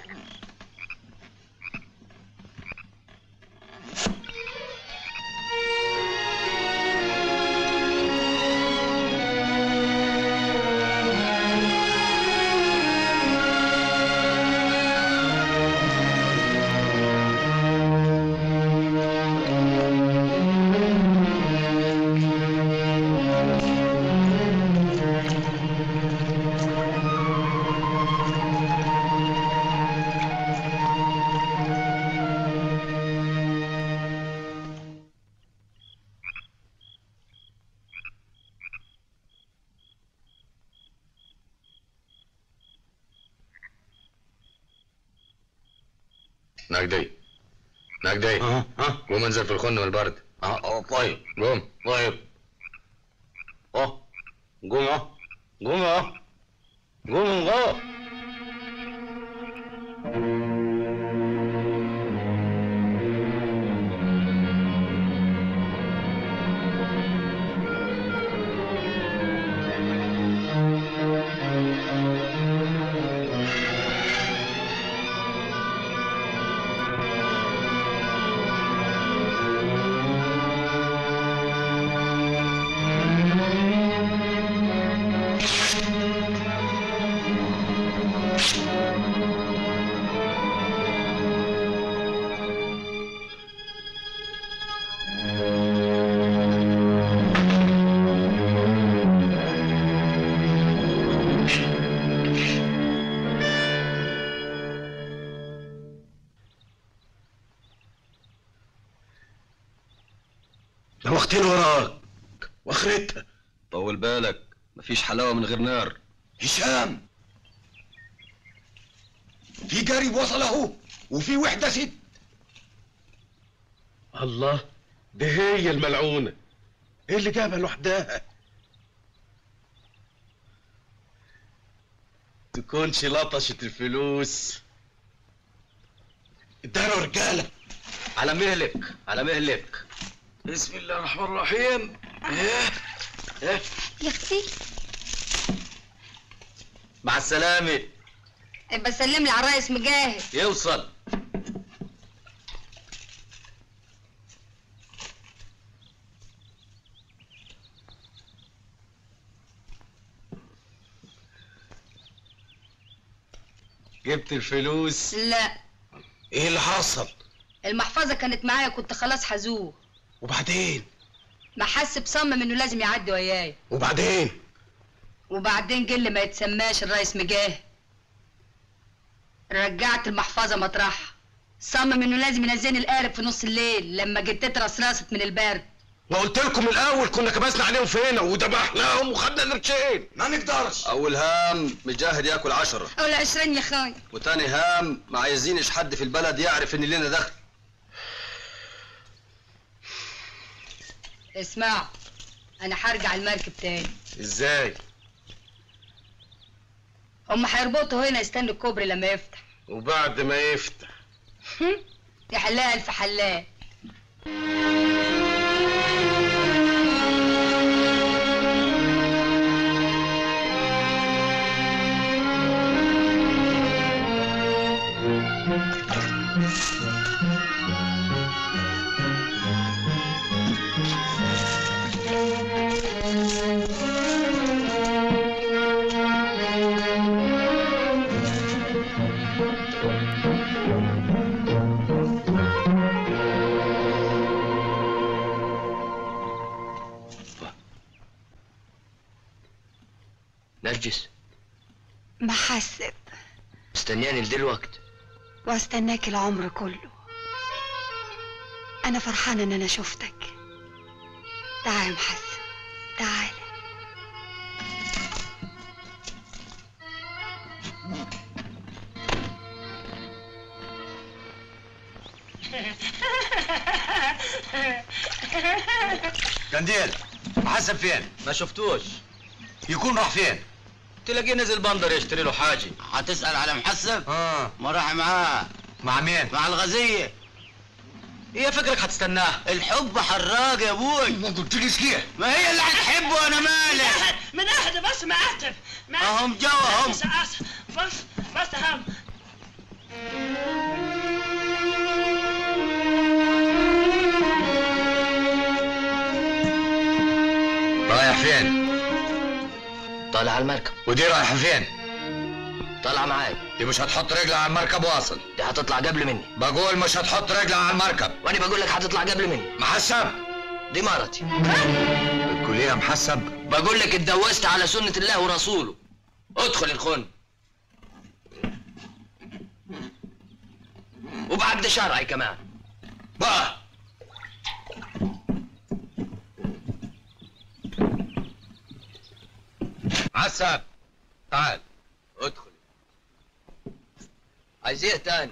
Speaker 17: نقدي نقدي ها ها قوم انزل في الخن من البرد اه طيب قوم طيب اه قوم اه قوم اه قوم اه
Speaker 16: وقتين وراك واخرتها
Speaker 11: طول بالك مفيش حلاوة من غير نار
Speaker 16: هشام في قريب وصل اهو وفي وحده ست الله ده هي الملعونه ايه اللي جابها لوحدها تكونش لطشت الفلوس ادانا رجاله
Speaker 4: على مهلك على مهلك
Speaker 16: بسم الله الرحمن الرحيم ايه ايه
Speaker 19: يا اختي
Speaker 4: مع السلامة
Speaker 19: بسلم لي على الريس مجاهد
Speaker 4: يوصل
Speaker 16: جبت الفلوس
Speaker 19: لا
Speaker 16: ايه اللي حصل
Speaker 19: المحفظة كانت معايا كنت خلاص هزوه
Speaker 16: وبعدين
Speaker 19: ما حس بصمم انه لازم يعدي وياي
Speaker 16: وبعدين
Speaker 21: وبعدين قل ما يتسماش الرئيس مجاه رجعت المحفظة مطرحها صمم انه لازم ينزلني القارب في نص الليل لما جدتي رصرصت من البرد
Speaker 16: وقلت لكم الاول كنا كبسنا عليهم فينا وذبحناهم وخدنا القرشين
Speaker 11: ما نقدرش اول هام مجاهد ياكل عشرة
Speaker 21: أول عشرين يا خاي
Speaker 11: وتاني هام ما عايزينش حد في البلد يعرف ان لنا دخل
Speaker 21: اسمعوا انا هرجع المركب تاني
Speaker 16: ازاي
Speaker 21: هم هيربطوا هنا يستنوا الكوبري لما يفتح
Speaker 16: وبعد ما يفتح
Speaker 21: يحلها الف حلال
Speaker 4: نرجس
Speaker 22: محسب
Speaker 4: مستنياني لدلوقت
Speaker 22: واستناك العمر كله انا فرحانه ان انا شفتك تعال يا محسب تعال
Speaker 15: قنديل حسب فين؟
Speaker 11: ما شفتوش
Speaker 15: يكون راح فين؟
Speaker 11: تلاقيه نزل بندر يشتري له حاجه
Speaker 2: هتسأل على محسب؟
Speaker 15: اه
Speaker 2: ما راح معاه
Speaker 15: مع مين؟
Speaker 2: مع الغزية
Speaker 11: ايه فكرك هتستناه؟
Speaker 2: الحب حراق يا ابوي
Speaker 15: ما قلتليش ليه؟
Speaker 2: ما هي اللي هتحبه انا مالي
Speaker 1: من احد بس معتب
Speaker 2: اهم جوا اهم
Speaker 1: بس بس بس هم
Speaker 15: رايح فين؟
Speaker 4: طالع على المركب
Speaker 15: ودي رايحة فين؟
Speaker 4: طالعه معاي
Speaker 15: دي مش هتحط رجلها على المركب واصل
Speaker 4: دي هتطلع قبل مني
Speaker 15: بقول مش هتحط رجلها على المركب
Speaker 4: وانا بقول لك هتطلع قبل مني
Speaker 15: محسب
Speaker 4: دي مرتي
Speaker 15: بتقول ايه يا محسب؟
Speaker 4: بقول لك اتجوزت على سنة الله ورسوله ادخل الخن وبعقد شرعي كمان
Speaker 15: بقى محسب تعال
Speaker 4: ادخل عايز ايه تاني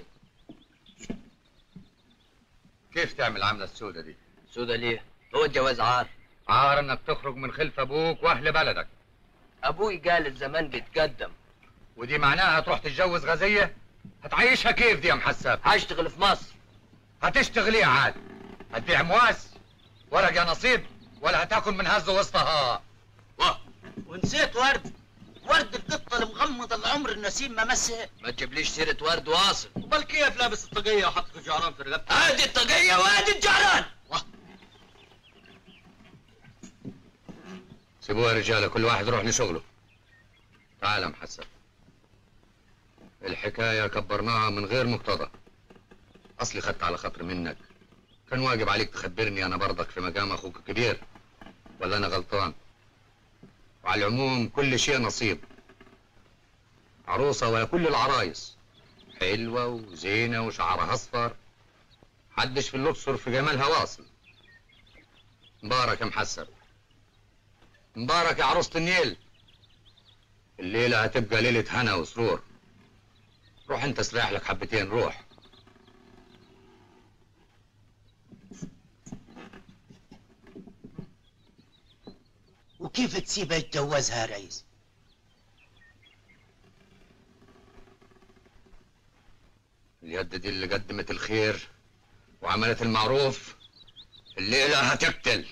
Speaker 15: كيف تعمل عاملة السودة دي؟
Speaker 4: سودا ليه هو الجواز عار
Speaker 15: عار انك تخرج من خلف ابوك واهل بلدك
Speaker 4: ابوي قال الزمان بيتقدم
Speaker 15: ودي معناها تروح تتجوز غزية؟ هتعيشها كيف دي يا محسب؟
Speaker 4: هشتغل في مصر
Speaker 15: هتشتغل ايه عاد؟ هتبيع مواس؟ ورق يا نصيب؟ ولا هتاكل من هز وسطها؟
Speaker 2: ونسيت ورد ورد القطة المغمضة اللي عمر النسيم ما مسها
Speaker 4: ما تجيبليش سيرة ورد واصل
Speaker 2: امال كيف لابس الطاقية وحاطط الجعران في رقبتك
Speaker 4: ادي الطاقية وادي الجعران
Speaker 15: سيبوها يا رجالة كل واحد يروح لشغله تعال يا محسن الحكاية كبرناها من غير مقتضى أصلي خدت على خاطر منك كان واجب عليك تخبرني أنا برضك في مقام أخوك الكبير ولا أنا غلطان وعلى العموم كل شيء نصيب عروسة ولا كل العرايس حلوة وزينة وشعرها أصفر حدش في الأقصر في جمالها واصل مبارك يا محسن مبارك يا عروسة النيل الليلة هتبقى ليلة هنا وسرور روح انت استريح لك حبتين روح
Speaker 2: وكيف تسيبها يتجوزها يا ريس
Speaker 15: اليد دي اللي قدمت الخير وعملت المعروف الليلة هتقتل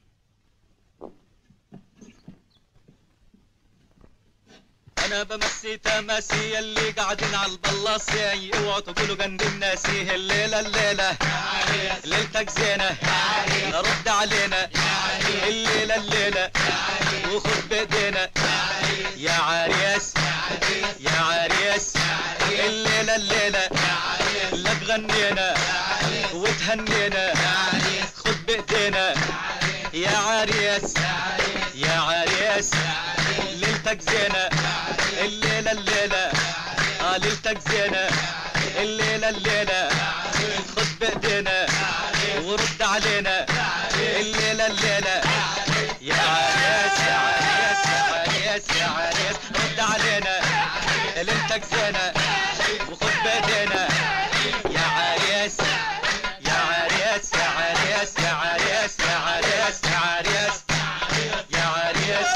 Speaker 20: انا بمسي تماسي اللي قاعدين على البلاصي اوعوا تقولوا جنب الناسي الليله الليله ليلتك زينه رد علينا الليله الليله وخد بايدينا يا عريس يا عريس الليله الليله لك غنينا وتهنينا خد بايدينا يا عريس يا عريس ليلتك ليلتك زينة الليلة الليلة اه ليلتك زينة الليلة الليلة خد بايدينا ورد علينا الليلة الليلة يا عريس يا عريس يا عريس يا عريس رد علينا ليلتك زينة وخد بايدينا يا عريس يا عريس يا عريس يا عريس يا عريس يا عريس يا عريس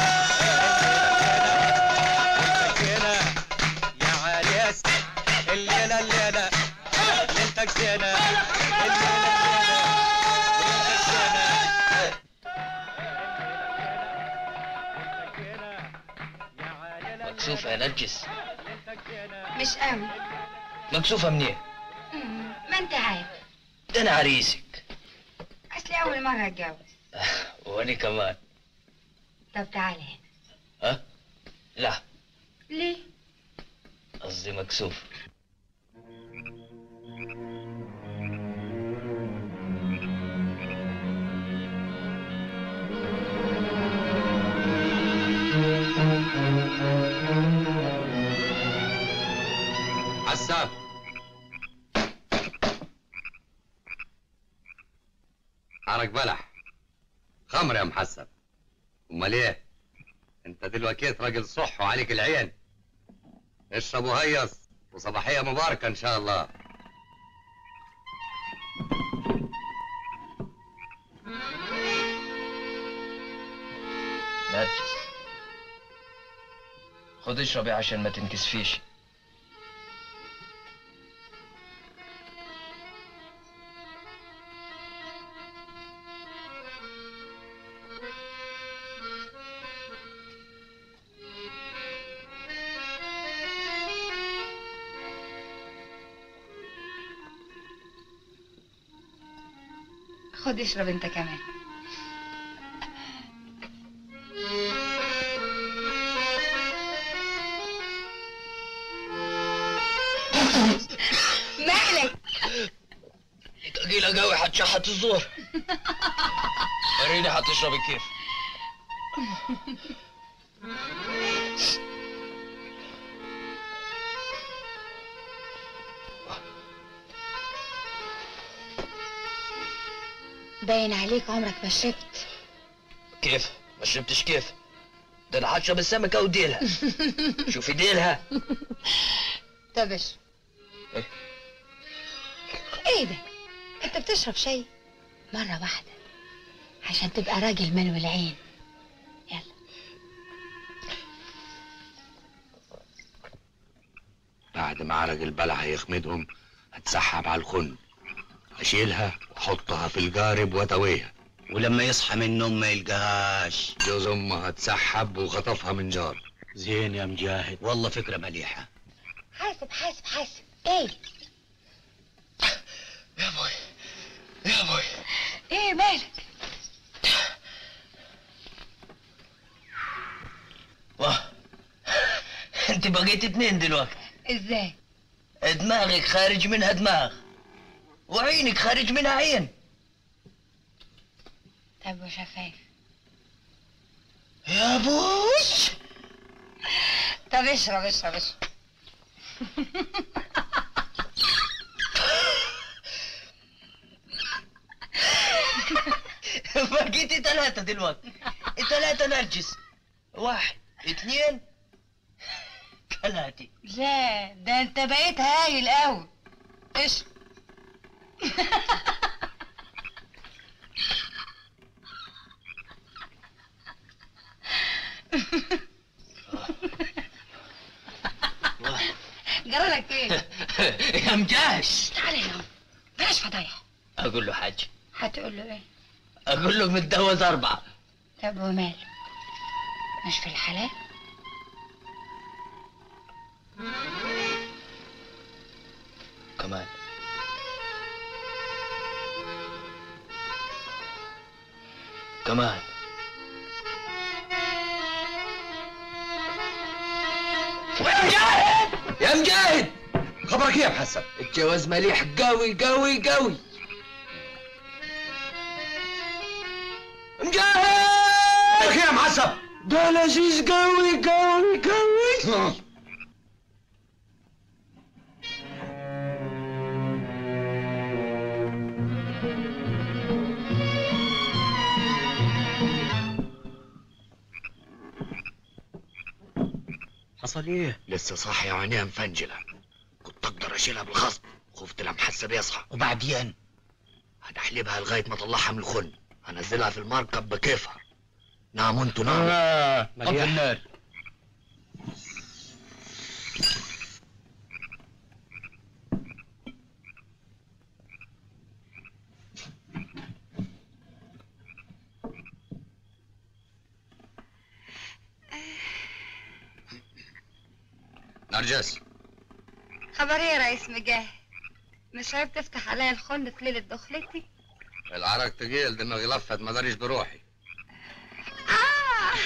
Speaker 20: زينة يا عريس الليلة الليلة ليلتك زينة الليلة
Speaker 4: مكسوفة يا نرجس
Speaker 19: مش قوي
Speaker 4: مكسوفة منين؟
Speaker 19: مم، ما انت عارف
Speaker 4: ده أنا عريسك
Speaker 19: اصلي اول مرة اتجوز
Speaker 4: وأنا كمان
Speaker 19: طب تعالى هنا
Speaker 4: ها؟ لا
Speaker 19: ليه؟
Speaker 4: قصدي مكسوف
Speaker 15: حساب حرك بلح خمر يا محسب امال ايه انت دلوقتي راجل صح وعليك العين اشرب وهيص وصباحيه مباركه ان شاء الله
Speaker 4: نرجس خد اشربي عشان ما تنكسفيش
Speaker 19: خد اشرب انت كمان مالك
Speaker 4: تقيلة قوي هتشحت الزور وريني هتشربي كيف
Speaker 19: باين عليك عمرك ما شربت
Speaker 4: كيف ما شربتش كيف ده انا هشرب السمكة وديلها شوفي ديلها
Speaker 19: طب اشرب
Speaker 4: إيه؟
Speaker 19: ايه ده انت بتشرب شاي مرة واحدة عشان تبقى راجل ملو العين
Speaker 14: بعد ما عرق البلع هيخمدهم هتسحب على الخن اشيلها واحطها في الجارب واتويها
Speaker 7: ولما يصحى من النوم ما يلقاهاش
Speaker 14: جوز امها اتسحب وخطفها من جار
Speaker 7: زين يا مجاهد والله فكرة مليحة
Speaker 19: حاسب حاسب حاسب ايه
Speaker 4: يا ابوي يا ابوي
Speaker 19: ايه مالك
Speaker 4: واه انت بقيت اتنين دلوقتي
Speaker 19: ازاي
Speaker 4: دماغك خارج منها دماغ وعينك خارج منها عين
Speaker 19: طب وشفايف
Speaker 4: يا بوش
Speaker 19: طب اشرب اشرب اشرب
Speaker 4: بقيتي ثلاثة دلوقتي ثلاثة نرجس واحد اثنين ثلاثة
Speaker 19: لا ده انت بقيت هايل قوي اشرب جرالك ايه
Speaker 4: يا مجاش
Speaker 19: تعالى هنا بلاش فضايح
Speaker 4: اقول له حاجة
Speaker 19: هتقول له ايه
Speaker 4: اقول له متجوز اربعة
Speaker 19: طب ومال مش في الحلال
Speaker 4: كمان كمان يا مجاهد يا مجاهد
Speaker 15: خبرك ايه يا محسن
Speaker 4: الجواز مليح قوي قوي قوي مجاهد
Speaker 15: خبرك ايه يا محسن
Speaker 18: ده لذيذ قوي قوي قوي
Speaker 4: حصل ايه؟
Speaker 14: لسه صاحية وعينيها مفنجلة كنت اقدر اشيلها بالغصب خفت لما حسب يصحى
Speaker 4: وبعدين
Speaker 14: هنحلبها لغاية ما اطلعها من الخن هنزلها في المركب بكيفها نعم انتوا نعم
Speaker 4: آه،
Speaker 14: طفي
Speaker 4: النار
Speaker 15: نرجس
Speaker 19: خبر ايه يا ريس مجاهد مش عيب تفتح عليا الخن في ليلة دخلتي
Speaker 15: العرق تقيل دماغي لفت ما داريش بروحي
Speaker 19: آه.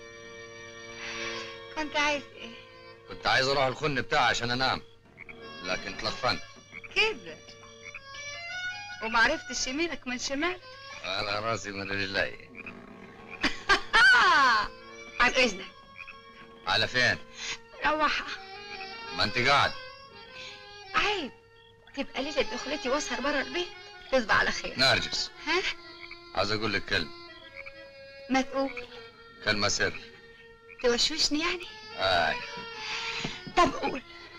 Speaker 19: كنت عايز ايه
Speaker 15: كنت عايز اروح الخن بتاعي عشان انام لكن تلفنت
Speaker 19: كده ومعرفتش يمينك من شمال
Speaker 15: على راسي من رجلي
Speaker 19: آه. عن اذنك
Speaker 15: على فين
Speaker 19: روحها
Speaker 15: ما انت قاعد
Speaker 19: عيب تبقى ليلة دخلتي واسهر بره البيت تصبح على خير
Speaker 15: نرجس
Speaker 19: ها
Speaker 15: عايز اقول لك كلمه
Speaker 19: ما تقول
Speaker 15: كلمه سر
Speaker 19: توشوشني يعني
Speaker 15: اي
Speaker 19: طب قول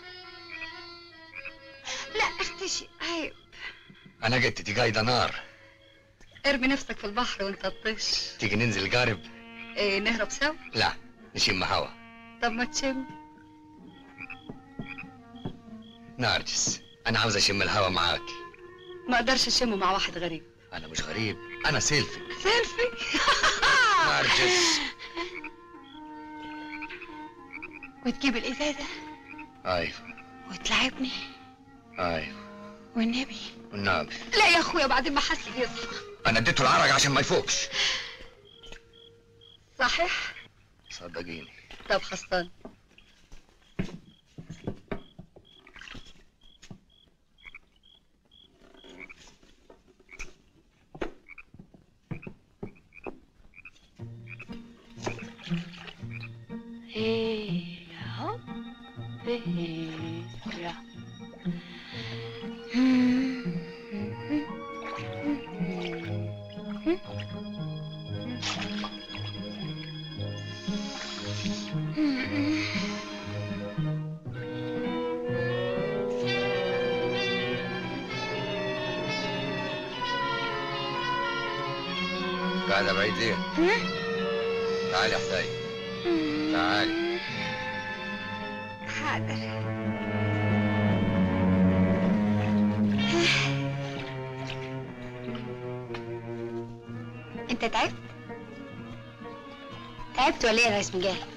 Speaker 19: لا اختشي عيب
Speaker 14: انا جدتي قايدة نار
Speaker 19: ارمي نفسك في البحر وانت تطش
Speaker 14: تيجي ننزل قارب
Speaker 19: ايه نهرب سوا
Speaker 14: لا نشم هوا
Speaker 19: طب ما تشم
Speaker 14: نرجس انا عاوز اشم الهوا معاك
Speaker 21: ما اقدرش اشمه مع واحد غريب
Speaker 14: انا مش غريب انا سيلفي
Speaker 19: سيلفي
Speaker 14: نرجس
Speaker 19: وتجيب الازازه
Speaker 14: ايوه
Speaker 19: وتلعبني
Speaker 14: ايوه
Speaker 19: والنبي
Speaker 14: والنبي
Speaker 19: لا يا اخويا بعد ما حس يصحى
Speaker 14: انا اديته العرق عشان ما يفوقش
Speaker 19: صحيح
Speaker 14: صدقيني
Speaker 21: طب خسران
Speaker 3: هيا هيا
Speaker 15: قاعده بعيد ليه تعالي يا حسين تعالي
Speaker 19: حاضر انت تعبت تعبت ولا ايه يا ريس مجاهد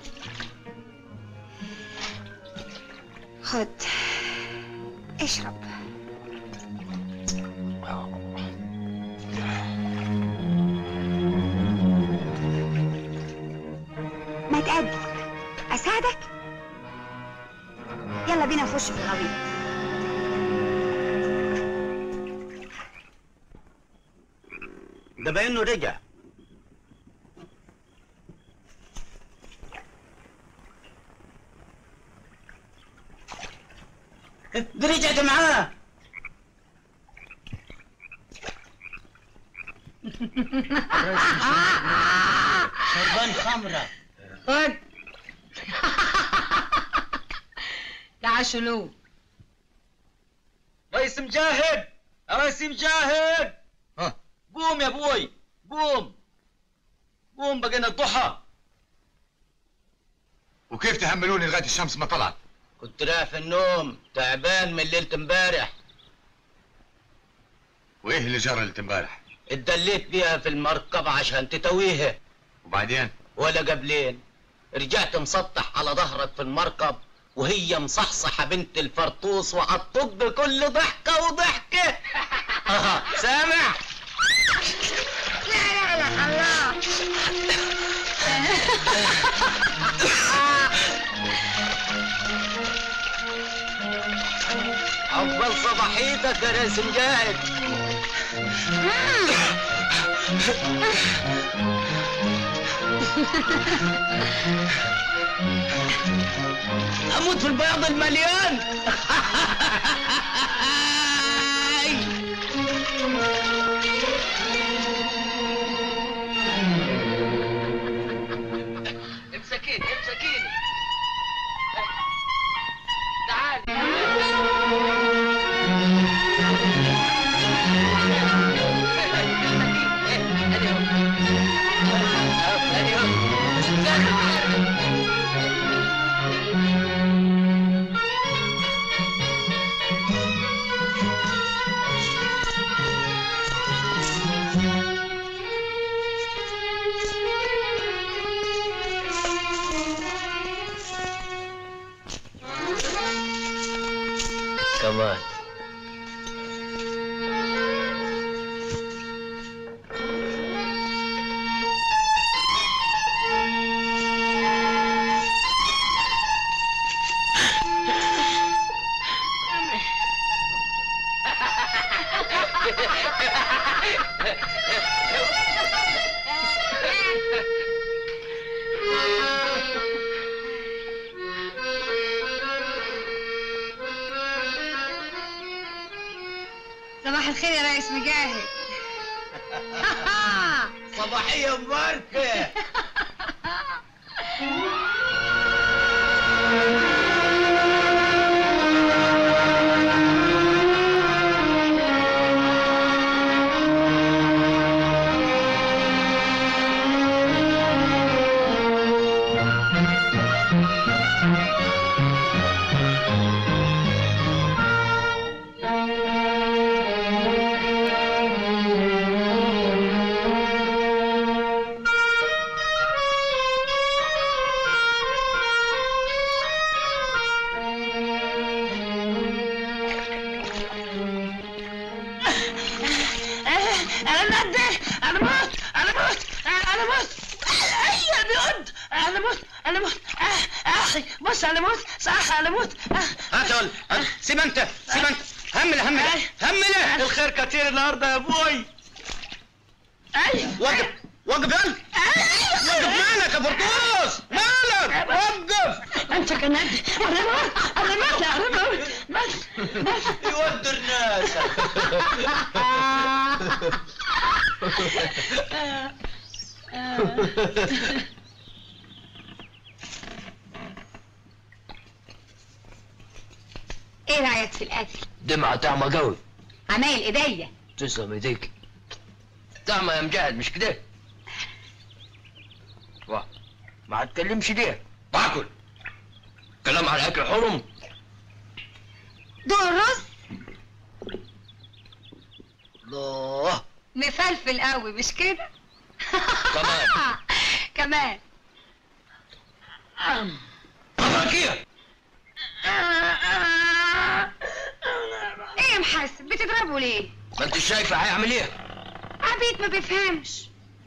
Speaker 19: خد اشرب ما تقدر اساعدك يلا بينا نخش في الغويط
Speaker 2: ده باين انه رجع ده رجعت معاه شربان خمره
Speaker 21: خد تعال شلو
Speaker 2: ريس مجاهد يا ريس مجاهد
Speaker 14: ها
Speaker 2: قوم يا ابوي قوم قوم بقينا الضحى
Speaker 14: وكيف تهملوني لغايه الشمس ما طلعت
Speaker 2: كنت رايح في النوم تعبان من ليله امبارح
Speaker 14: وايه اللي جرى ليله امبارح
Speaker 2: اتدليت بيها في المركب عشان تتويها
Speaker 14: وبعدين
Speaker 2: ولا قبلين رجعت مسطح على ظهرك في المركب وهي مصحصحة بنت الفرطوس وعطوك بكل ضحكة وضحكة سامع؟
Speaker 19: لا لا لا الله
Speaker 2: عقبال صباحيتك يا ريس مجاهد اموت في البياض المليان
Speaker 4: امسكيني امسكيني تعالي
Speaker 2: كمان
Speaker 19: صباح الخير يا ريس مجاهد
Speaker 2: صباحية مباركة
Speaker 1: انا مادة انا موت انا موت انا موت اي بيقد انا موت انا موت آه، اخي بص انا موت صح انا موت
Speaker 2: هات هول هات. سيب انت سيب انت همله همله همله الخير كتير النهارده يا ابوي
Speaker 1: اي
Speaker 2: وقف وقف يلا وقف مالك يا فرطوس مالك وقف
Speaker 1: انت كمان انا موت انا موت انا موت موت
Speaker 2: يودوا الناس
Speaker 19: ايه رايك في الاكل
Speaker 4: دمعة طعمة قوي
Speaker 19: عمايل ايديا
Speaker 4: تسلم ايديك طعمة يا مجاهد مش كده واه ما هتكلمش ليه باكل كلام على الاكل حرم
Speaker 19: دوق الرز
Speaker 4: الله
Speaker 19: مفلفل قوي مش كده
Speaker 4: كمان
Speaker 19: كمان
Speaker 4: بركيه
Speaker 19: ايه يا محسن بتضربه ليه
Speaker 4: ما انت شايفه هيعمل ايه
Speaker 19: عبيط ما بيفهمش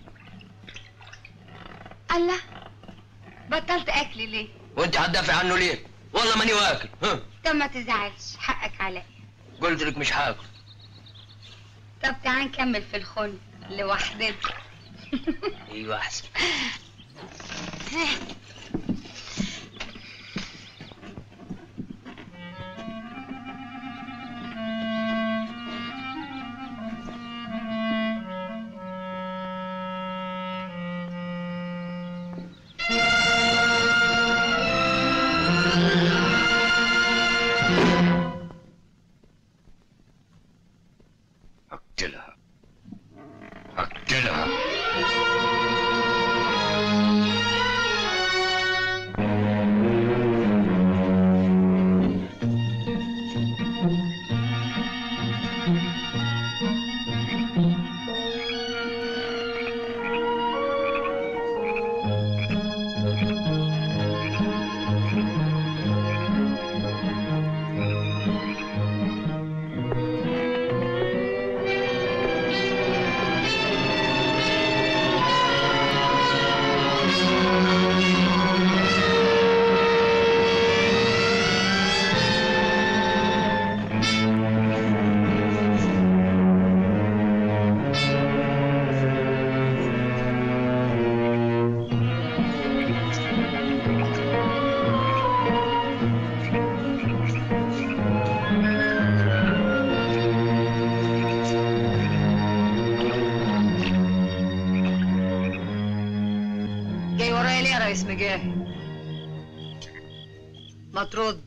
Speaker 19: الله بطلت اكل ليه
Speaker 4: وانت هتدافع عنه ليه والله ماني واكل ها
Speaker 19: طب ما تزعلش حقك عليا
Speaker 4: قلت لك مش هاكل
Speaker 19: طب تعال نكمل في الخن لوحدنا
Speaker 4: ايوه احسن
Speaker 17: اقتلها اقتلها
Speaker 21: يا ريس مجاهد ما ترد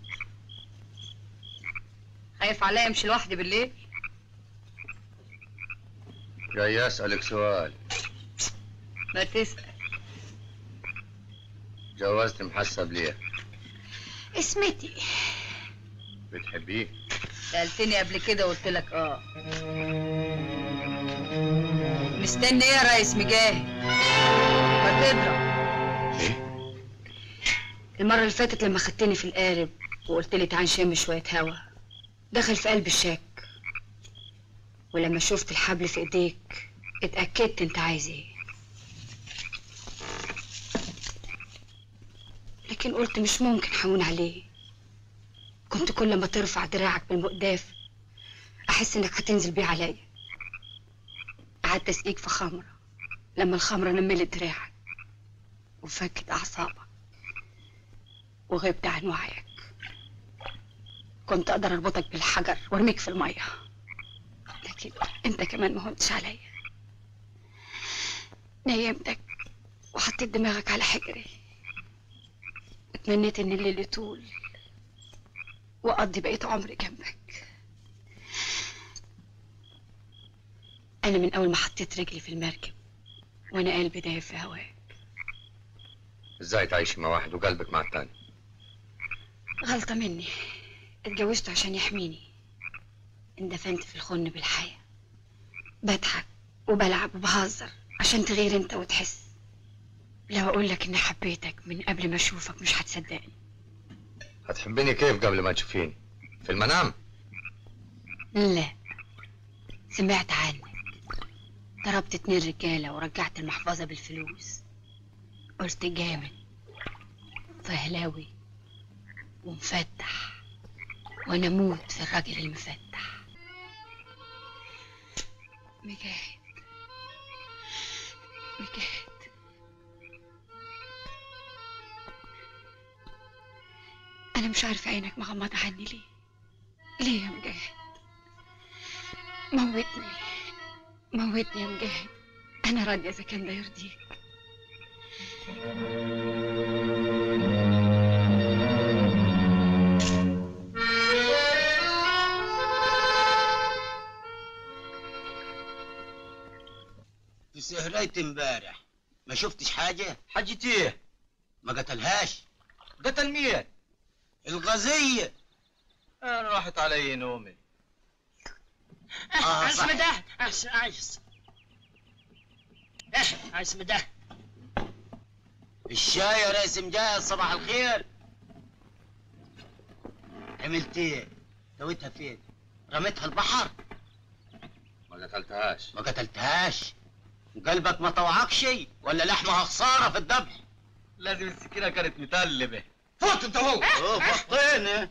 Speaker 21: خايف عليا امشي لوحدي بالليل
Speaker 17: جاي اسالك سؤال
Speaker 21: ما تسأل
Speaker 17: جوزت محسب ليه
Speaker 21: اسمتي
Speaker 17: بتحبيه
Speaker 21: سألتني قبل كده وقلت لك اه مستني ايه يا ريس مجاهد ما تضرب المرة اللي فاتت لما خدتني في القارب وقلت لي تعال نشم شوية هوا دخل في قلبي الشك ولما شفت الحبل في ايديك اتأكدت انت عايز ايه لكن قلت مش ممكن هون عليه كنت كل ما ترفع دراعك بالمقداف احس انك هتنزل بيه عليا قعدت اسقيك في خمرة لما الخمرة نملت دراعك وفكت اعصابك وغبت عن وعيك كنت اقدر اربطك بالحجر وارميك في الميه لكن انت كمان ما هونتش عليا نيمتك وحطيت دماغك على حجري اتمنيت ان الليل يطول واقضي بقية عمري جنبك انا من اول ما حطيت رجلي في المركب وانا قلبي دايب في هواك
Speaker 17: ازاي تعيشي مع واحد وقلبك مع التاني
Speaker 21: غلطة مني اتجوزته عشان يحميني اندفنت في الخن بالحياة بضحك وبلعب وبهزر عشان تغير انت وتحس لو اقول لك اني حبيتك من قبل ما اشوفك مش هتصدقني
Speaker 17: هتحبيني كيف قبل ما تشوفيني في المنام
Speaker 21: لا سمعت عنك ضربت اتنين رجالة ورجعت المحفظة بالفلوس قلت جامد فهلاوي ومفتح وانا اموت في الراجل المفتح مجاهد مجاهد انا مش عارفه عينك مغمضه عني ليه ليه يا مجاهد موتني موتني يا مجاهد انا راضيه اذا كان ده يرضيك
Speaker 2: في سهرية امبارح ما شفتش حاجة؟
Speaker 13: حاجة ايه؟
Speaker 2: ما قتلهاش
Speaker 13: قتل مين؟
Speaker 2: الغزية
Speaker 13: انا راحت علي نومي
Speaker 2: آه،
Speaker 1: عايز
Speaker 2: صح.
Speaker 1: مده عايز عايز ايه عايز مده
Speaker 2: الشاي يا رئيس مجاهد صباح الخير عملت ايه؟ سويتها فين؟ رميتها البحر؟
Speaker 17: ما قتلتهاش
Speaker 2: ما قتلتهاش قلبك ما طوعكش ولا لحمها خسارة في الذبح
Speaker 13: لازم السكينة كانت متقلبة
Speaker 2: فوت انت هو اوه بطيني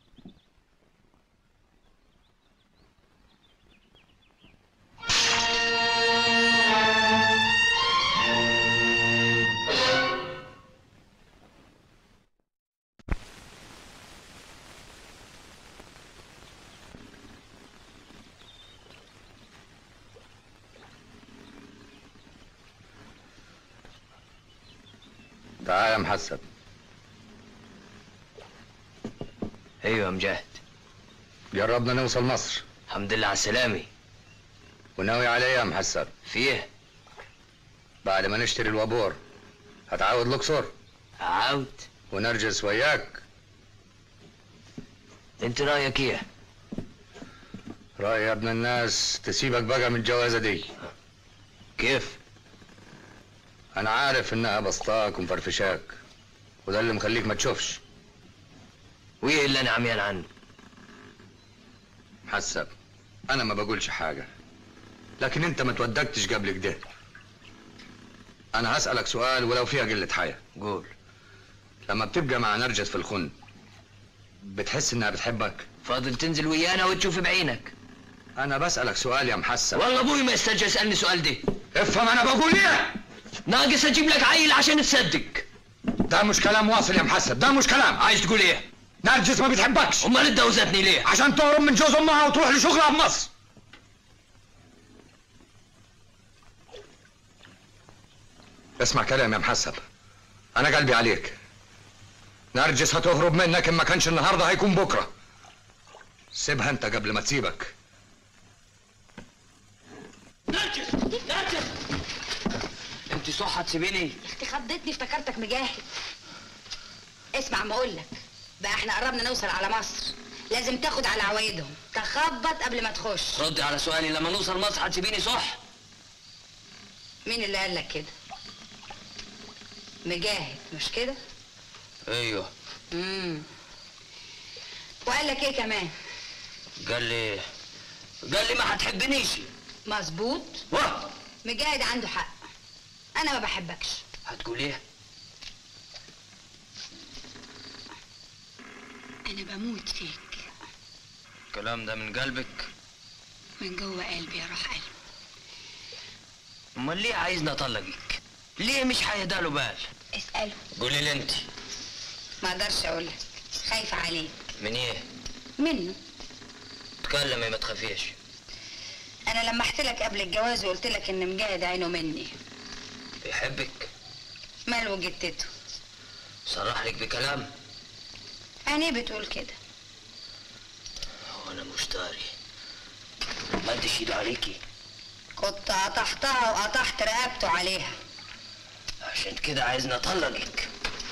Speaker 17: تعال يا محسب
Speaker 4: ايوه يا مجاهد
Speaker 17: جربنا نوصل مصر
Speaker 4: الحمد لله على السلامة
Speaker 17: وناوي على ايه يا محسب
Speaker 4: فيه
Speaker 17: بعد ما نشتري الوابور هتعاود الاقصر
Speaker 4: عاود
Speaker 17: ونرجس وياك
Speaker 4: انت رايك ايه
Speaker 17: رأي يا ابن الناس تسيبك بقى من الجوازة دي
Speaker 4: كيف
Speaker 17: انا عارف انها بسطاك ومفرفشاك وده اللي مخليك ما تشوفش
Speaker 4: وايه اللي انا عميان عنه
Speaker 17: محسب انا ما بقولش حاجة لكن انت ما تودكتش قبل كده انا هسألك سؤال ولو فيها قلة حياة
Speaker 4: قول
Speaker 17: لما بتبقى مع نرجس في الخن بتحس انها بتحبك
Speaker 4: فاضل تنزل ويانا وتشوف بعينك
Speaker 17: انا بسألك سؤال يا محسب
Speaker 4: والله ابوي ما يسترجع يسالني السؤال ده
Speaker 17: افهم انا بقول ايه
Speaker 4: ناقص اجيب لك عيل عشان تصدق
Speaker 17: ده مش كلام واصل يا محسب ده مش كلام
Speaker 4: عايز تقول ايه
Speaker 17: نرجس ما بتحبكش
Speaker 4: امال اتجوزتني ليه
Speaker 17: عشان تهرب من جوز امها وتروح لشغلها في مصر اسمع كلام يا محسب
Speaker 15: انا قلبي عليك نرجس هتهرب منك ان ما كانش النهارده هيكون بكره سيبها انت قبل ما تسيبك
Speaker 4: نرجس نرجس انت صح هتسيبيني
Speaker 19: اختي خضتني افتكرتك مجاهد اسمع ما اقولك بقى احنا قربنا نوصل على مصر لازم تاخد على عوايدهم تخبط قبل ما تخش
Speaker 4: ردي على سؤالي لما نوصل مصر هتسيبيني صح
Speaker 19: مين اللي قالك كده مجاهد مش كده
Speaker 4: ايوه
Speaker 19: امم وقال لك ايه كمان
Speaker 4: قال لي قال لي ما هتحبنيش
Speaker 19: مظبوط
Speaker 4: واه
Speaker 19: مجاهد عنده حق انا ما بحبكش
Speaker 4: هتقول ايه
Speaker 21: انا بموت فيك
Speaker 4: الكلام ده من قلبك
Speaker 21: من جوه قلبي يا روح قلبي
Speaker 4: امال ليه عايزني اطلقك ليه مش هيهداله بال
Speaker 19: اساله
Speaker 4: قولي لي انت
Speaker 19: ما اقدرش اقولك خايفه عليك
Speaker 4: من ايه
Speaker 19: منه
Speaker 4: اتكلمي ما تخافيش
Speaker 19: انا لمحت لك قبل الجواز وقلت لك ان مجاهد عينه مني
Speaker 4: بيحبك
Speaker 19: ماله جتته
Speaker 4: صرح لك بكلام
Speaker 19: عينيه بتقول كده
Speaker 4: وانا مش داري ما اديش ايده عليكي
Speaker 19: كنت قطعتها وقطعت رقبته عليها
Speaker 4: عشان كده عايزني اطلقك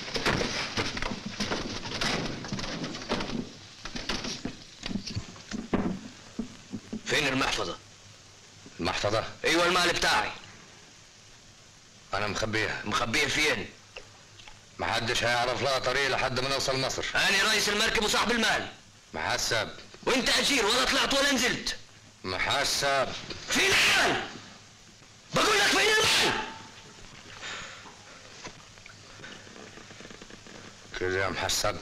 Speaker 4: فين المحفظة؟
Speaker 15: المحفظة
Speaker 4: ايوه المال بتاعي
Speaker 15: انا مخبيها
Speaker 4: مخبيه فين؟
Speaker 15: محدش هيعرف لها طريق لحد ما نوصل مصر
Speaker 4: انا رئيس المركب وصاحب المال
Speaker 15: محسب
Speaker 4: وانت اجير ولا طلعت ولا نزلت
Speaker 15: محسب
Speaker 4: فين المال؟ بقول لك فين المال؟
Speaker 15: كده يا محسب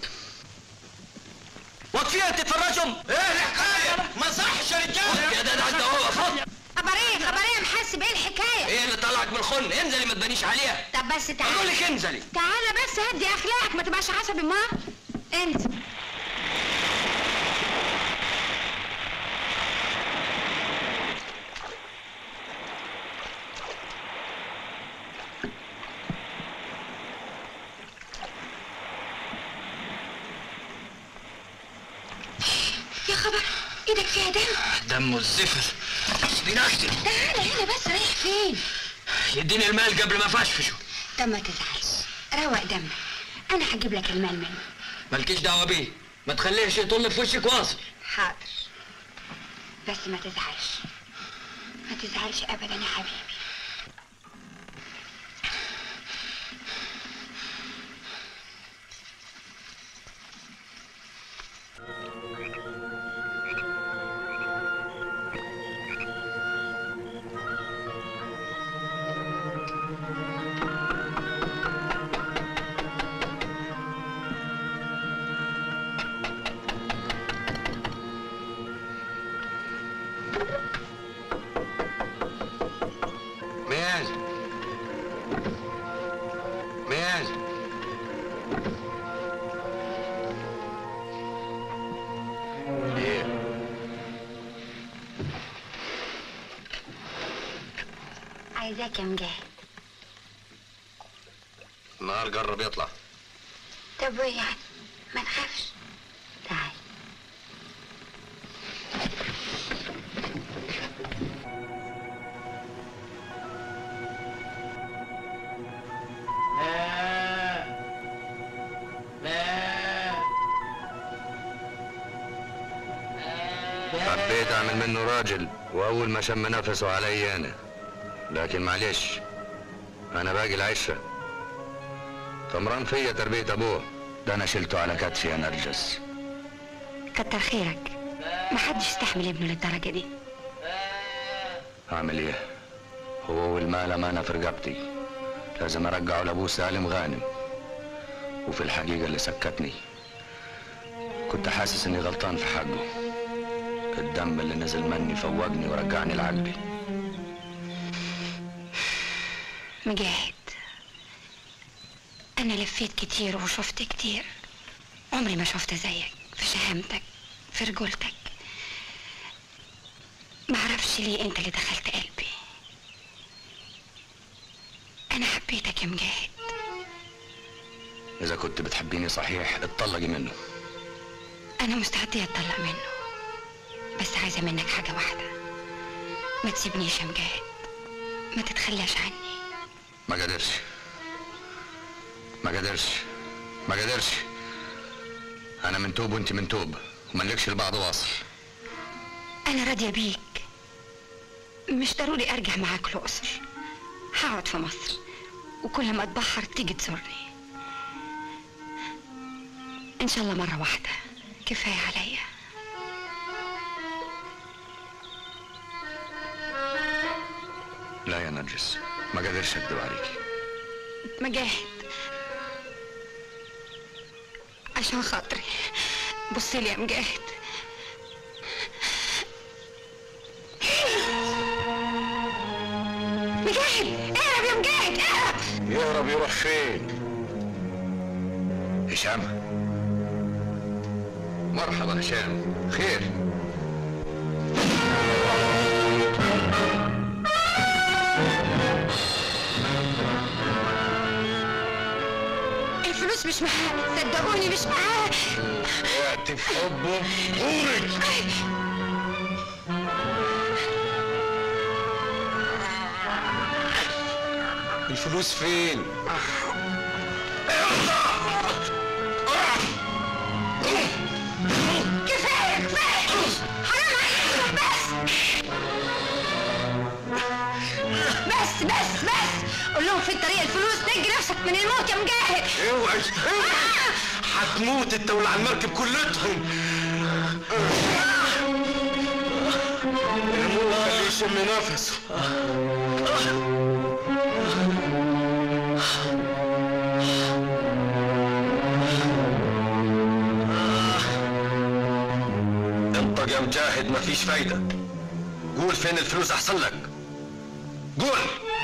Speaker 4: واقفين تتفرجوا ايه الحكايه؟ ما صحش يا رجاله يا ده ده انت هو فوق
Speaker 19: خبر ايه خبر ايه محاسب ايه الحكايه
Speaker 4: ايه اللي طلعك من الخن انزلي ما تبانيش عليها
Speaker 19: طب بس تعالى
Speaker 4: بقول لك انزلي
Speaker 19: تعالى بس هدي اخلاقك ما تبقاش عصبي ما انت يا خبر ايدك فيها دم
Speaker 4: دمه الزفر سيبيني اقتل
Speaker 19: تعالى هنا بس رايح فين
Speaker 4: يديني المال قبل ما افشفشه
Speaker 19: طب ما تزعلش روق دمك انا هجيب لك المال منه
Speaker 4: مالكيش دعوه بيه ما تخليهش يطل في وشك واصل
Speaker 19: حاضر بس ما تزعلش ما تزعلش ابدا يا حبيبي
Speaker 15: مين مين ايه
Speaker 19: عايزاك يا مجاهد
Speaker 15: النهار قرب يطلع
Speaker 19: طب وايه يعني ما تخافش تعال
Speaker 15: حبيت اعمل منه راجل واول ما شم نفسه علي انا لكن معلش انا باقي العشره طمران فيا تربيه ابوه ده انا شلته على كتفي يا نرجس
Speaker 21: كتر خيرك محدش يستحمل ابنه للدرجة دي
Speaker 15: اعمل ايه هو والمال امانه في رقبتي لازم ارجعه لابوه سالم غانم وفي الحقيقه اللي سكتني كنت حاسس اني غلطان في حقه الدم اللي نزل مني فوقني ورجعني لعقلي
Speaker 21: مجاهد أنا لفيت كتير وشفت كتير عمري ما شفت زيك في شهامتك في رجولتك معرفش ليه انت اللي دخلت قلبي أنا حبيتك يا مجاهد
Speaker 14: اذا كنت بتحبيني صحيح اتطلقي منه
Speaker 21: انا مستعده اتطلق منه بس عايزه منك حاجه واحده ما تسيبنيش يا مجاهد ما تتخلاش عني
Speaker 14: ما قدرش ما قدرش ما قدرش انا من توب وانت من توب وملكش لبعض واصل
Speaker 21: انا راضيه بيك مش ضروري ارجع معاك الاقصر هقعد في مصر وكل ما اتبحر تيجي تزورني ان شاء الله مره واحده كفايه عليا
Speaker 14: لا يا نرجس ما قدرش اكذب عليكي
Speaker 21: مجاهد عشان خاطري بصلي يا مجاهد مجاهد اهرب يا مجاهد اهرب
Speaker 14: يهرب يروح فين هشام مرحبا هشام خير
Speaker 21: الفلوس مش معاه صدقوني مش معاه
Speaker 14: وقت في حبه غورك
Speaker 12: الفلوس فين؟
Speaker 21: كفايه كفايه حرام عليكم بس بس بس بس قول لهم في الطريق الفلوس نجي نفسك من الموت يا مجاهد
Speaker 16: اوعي اوعي هتموت انت واللي على المركب كلتهم الموت خليه يشم نفسه
Speaker 11: انطق يا مجاهد مفيش فايدة قول فين الفلوس احسن لك قول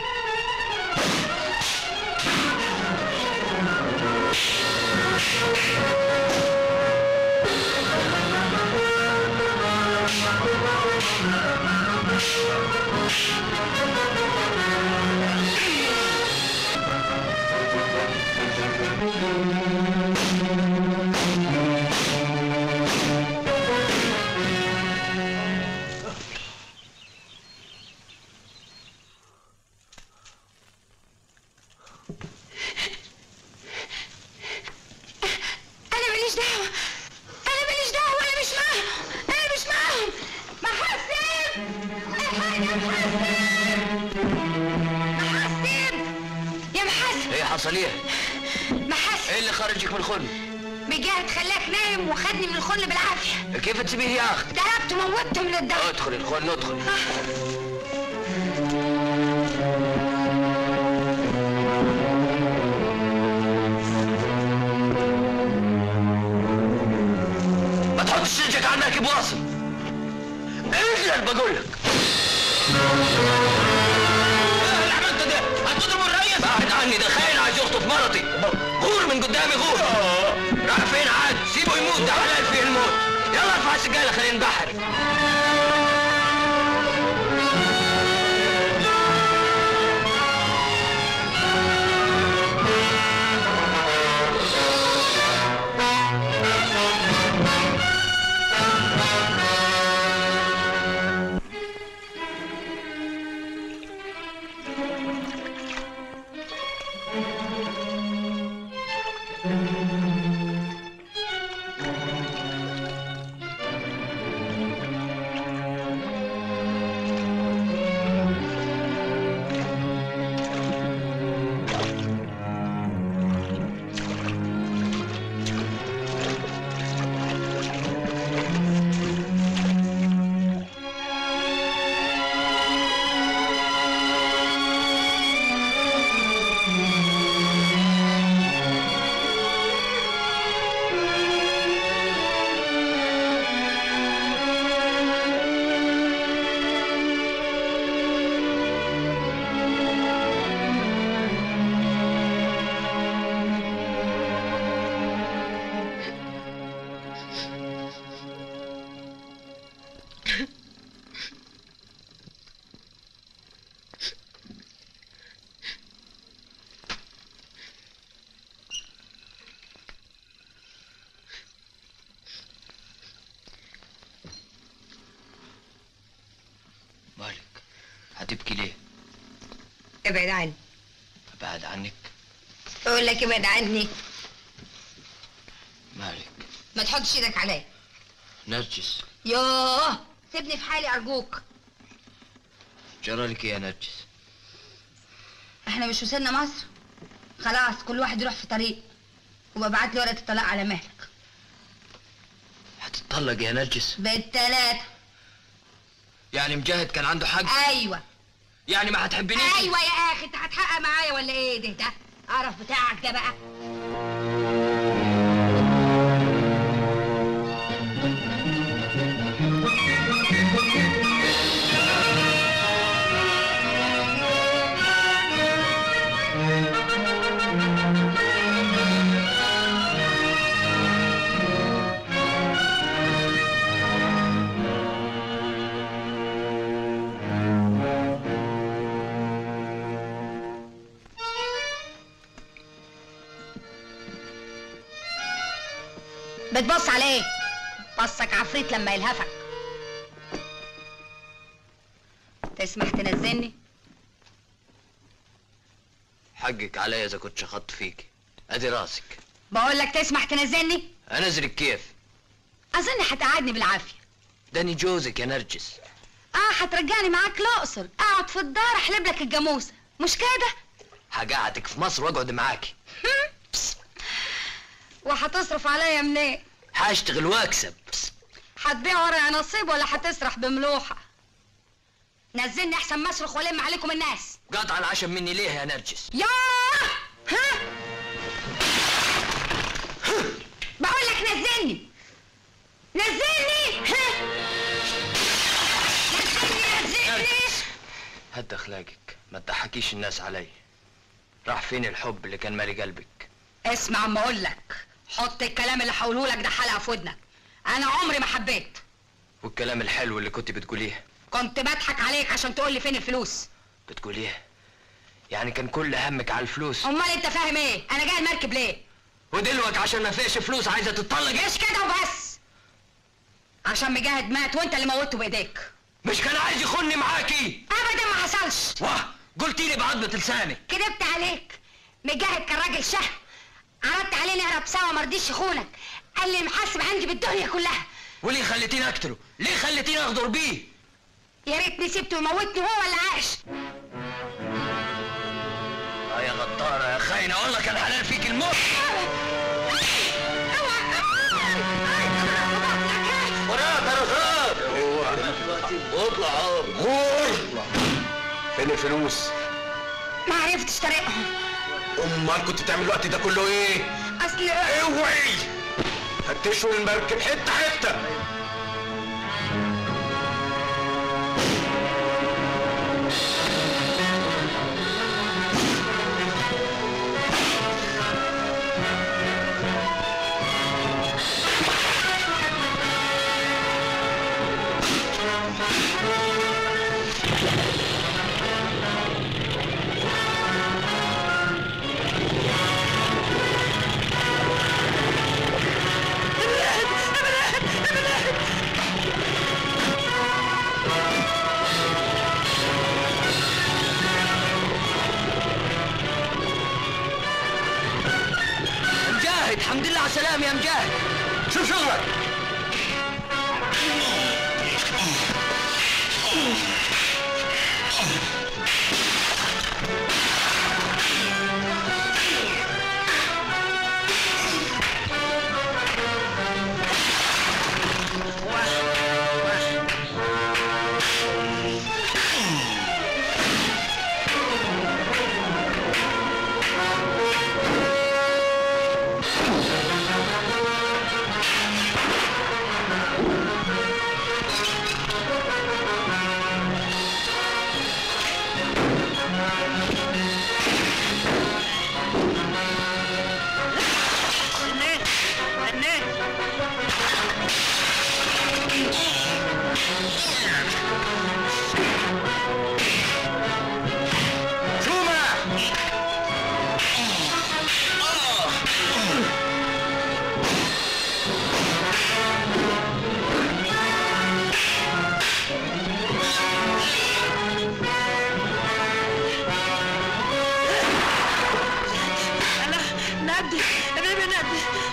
Speaker 21: انا ماليش دعوه انا ماليش دعوه انا مش معاهم انا مش معاهم محسن الحقني يا محسن محسن يا محسن
Speaker 4: ايه حصل ايه؟
Speaker 21: محسن
Speaker 4: ايه اللي خرجك من الخن؟
Speaker 21: مجاهد خلاك نايم وخدني من الخل بالعافيه
Speaker 4: كيف تسيبيه يا اخي؟
Speaker 21: ضربته موتته من الضرب
Speaker 4: ادخل الخن ادخل ما تحطش رجلك على المركب واصل انزل بقول لك اللي عملته ده هتضرب الريس بعد عني ده خاين عايز يخطف مرتي غور من قدامي غور راح فين عاد سيبه يموت ده حلال فيه الموت يلا ارفع السجاله خلينا نبحر هتبكي ليه
Speaker 19: ابعد عني
Speaker 4: ابعد عنك
Speaker 19: اقول لك ابعد عني
Speaker 4: مالك
Speaker 19: ما تحطش ايدك عليا
Speaker 4: نرجس
Speaker 19: يوه سيبني في حالي ارجوك
Speaker 4: جرالك ايه يا نرجس
Speaker 19: احنا مش وصلنا مصر خلاص كل واحد يروح في طريق وببعت لي ورقه الطلاق على مهلك
Speaker 4: هتطلق يا نرجس
Speaker 19: بالتلاتة
Speaker 4: يعني مجاهد كان عنده حق
Speaker 19: ايوه
Speaker 4: يعني ما هتحبنيش
Speaker 19: ايوه يا اخي انت هتحقق معايا ولا ايه ده ده قرف بتاعك ده بقى بتبص على ايه بصك عفريت لما يلهفك تسمح تنزلني
Speaker 4: حقك عليا اذا كنت شخطت فيك ادي راسك
Speaker 19: بقول لك تسمح تنزلني
Speaker 4: انزلك كيف
Speaker 19: اظن هتقعدني بالعافيه
Speaker 4: داني جوزك يا نرجس
Speaker 19: اه هترجعني معاك الاقصر اقعد في الدار احلب لك الجاموسه مش كده
Speaker 4: هقعدك في مصر واقعد معاكي
Speaker 19: وهتصرف عليا منين
Speaker 4: هشتغل واكسب
Speaker 19: هتبيع ورق نصيب ولا هتسرح بملوحه نزلني احسن ما اصرخ والم عليكم الناس
Speaker 4: قطع العشم مني ليه يا نرجس
Speaker 19: ياه ها بقول لك نزلني نزلني ها نزلني نزلني
Speaker 4: هد اخلاقك ما تضحكيش الناس علي راح فين الحب اللي كان مالي قلبك
Speaker 19: اسمع اما اقول لك حط الكلام اللي هقوله لك ده حلقه في ودنك انا عمري ما حبيت
Speaker 4: والكلام الحلو اللي كنت بتقوليه
Speaker 19: كنت بضحك عليك عشان تقول لي فين الفلوس
Speaker 4: بتقوليه يعني كان كل همك على الفلوس
Speaker 19: امال انت فاهم ايه انا جاي المركب ليه
Speaker 4: ودلوقتي عشان ما فيش فلوس عايزه تتطلق
Speaker 19: مش كده وبس عشان مجاهد مات وانت اللي موته بايديك
Speaker 4: مش كان عايز يخوني معاكي
Speaker 19: ابدا ما حصلش
Speaker 4: واه قلتي لي بعضمة لسانك
Speaker 19: كدبت عليك مجاهد كان راجل شهم عرضت عليه نهرب سوا ما رضيش يخونك قال لي المحاسب عندي بالدنيا كلها
Speaker 4: وليه خليتيني اقتله ليه خليتيني اغدر بيه
Speaker 19: يا ريتني سبته يموتني هو اللي عاش
Speaker 4: اه يا غدارة يا خاينة والله كان حلال فيك الموت وراك يا رشاد اطلع غور
Speaker 16: فين الفلوس؟
Speaker 19: ما عرفتش طريقهم
Speaker 16: امال كنت بتعمل الوقت ده كله ايه؟
Speaker 19: اصل
Speaker 16: اوعي فتشوا المركب حته حته
Speaker 4: مجاهد الحمد لله على السلامة يا مجاهد شوف شغلك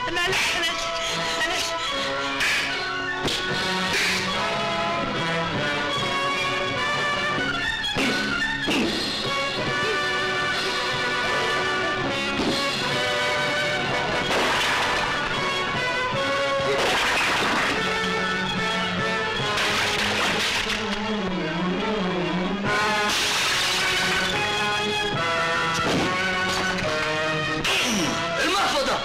Speaker 1: معلش معلش معلش
Speaker 4: المحفظة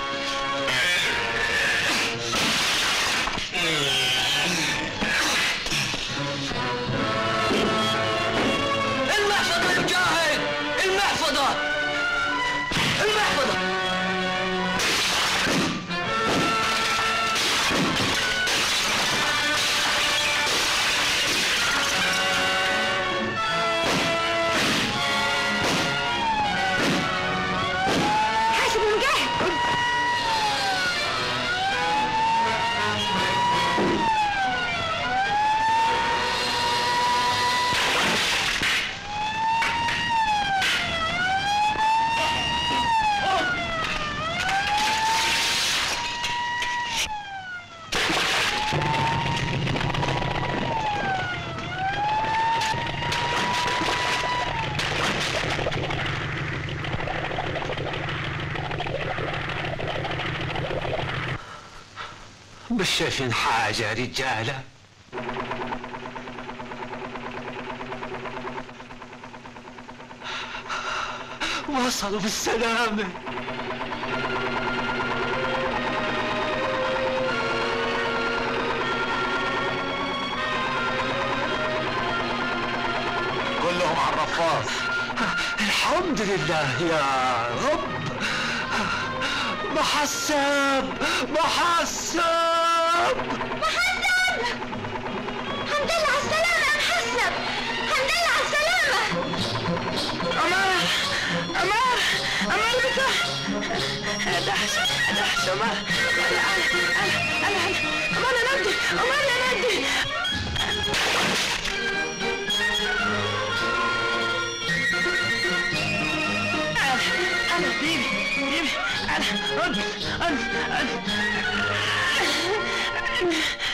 Speaker 4: المحفظة يا مجاهد المحفظة المحفظة
Speaker 3: حاسب ومجاهد
Speaker 12: مش شايفين حاجة يا رجالة وصلوا بالسلامة
Speaker 4: كلهم على الرفاص
Speaker 12: الحمد لله يا رب محسب محسب
Speaker 3: محسب الحمد لله على السلامة يا محسب الحمد لله على السلامة
Speaker 1: أمار أمار أمار بتاع دهش دهش أمار أنا أنا أنا أنا أمار يا ندي أمار يا ندي أنا أنا بيبي بيبي أنا رد رد رد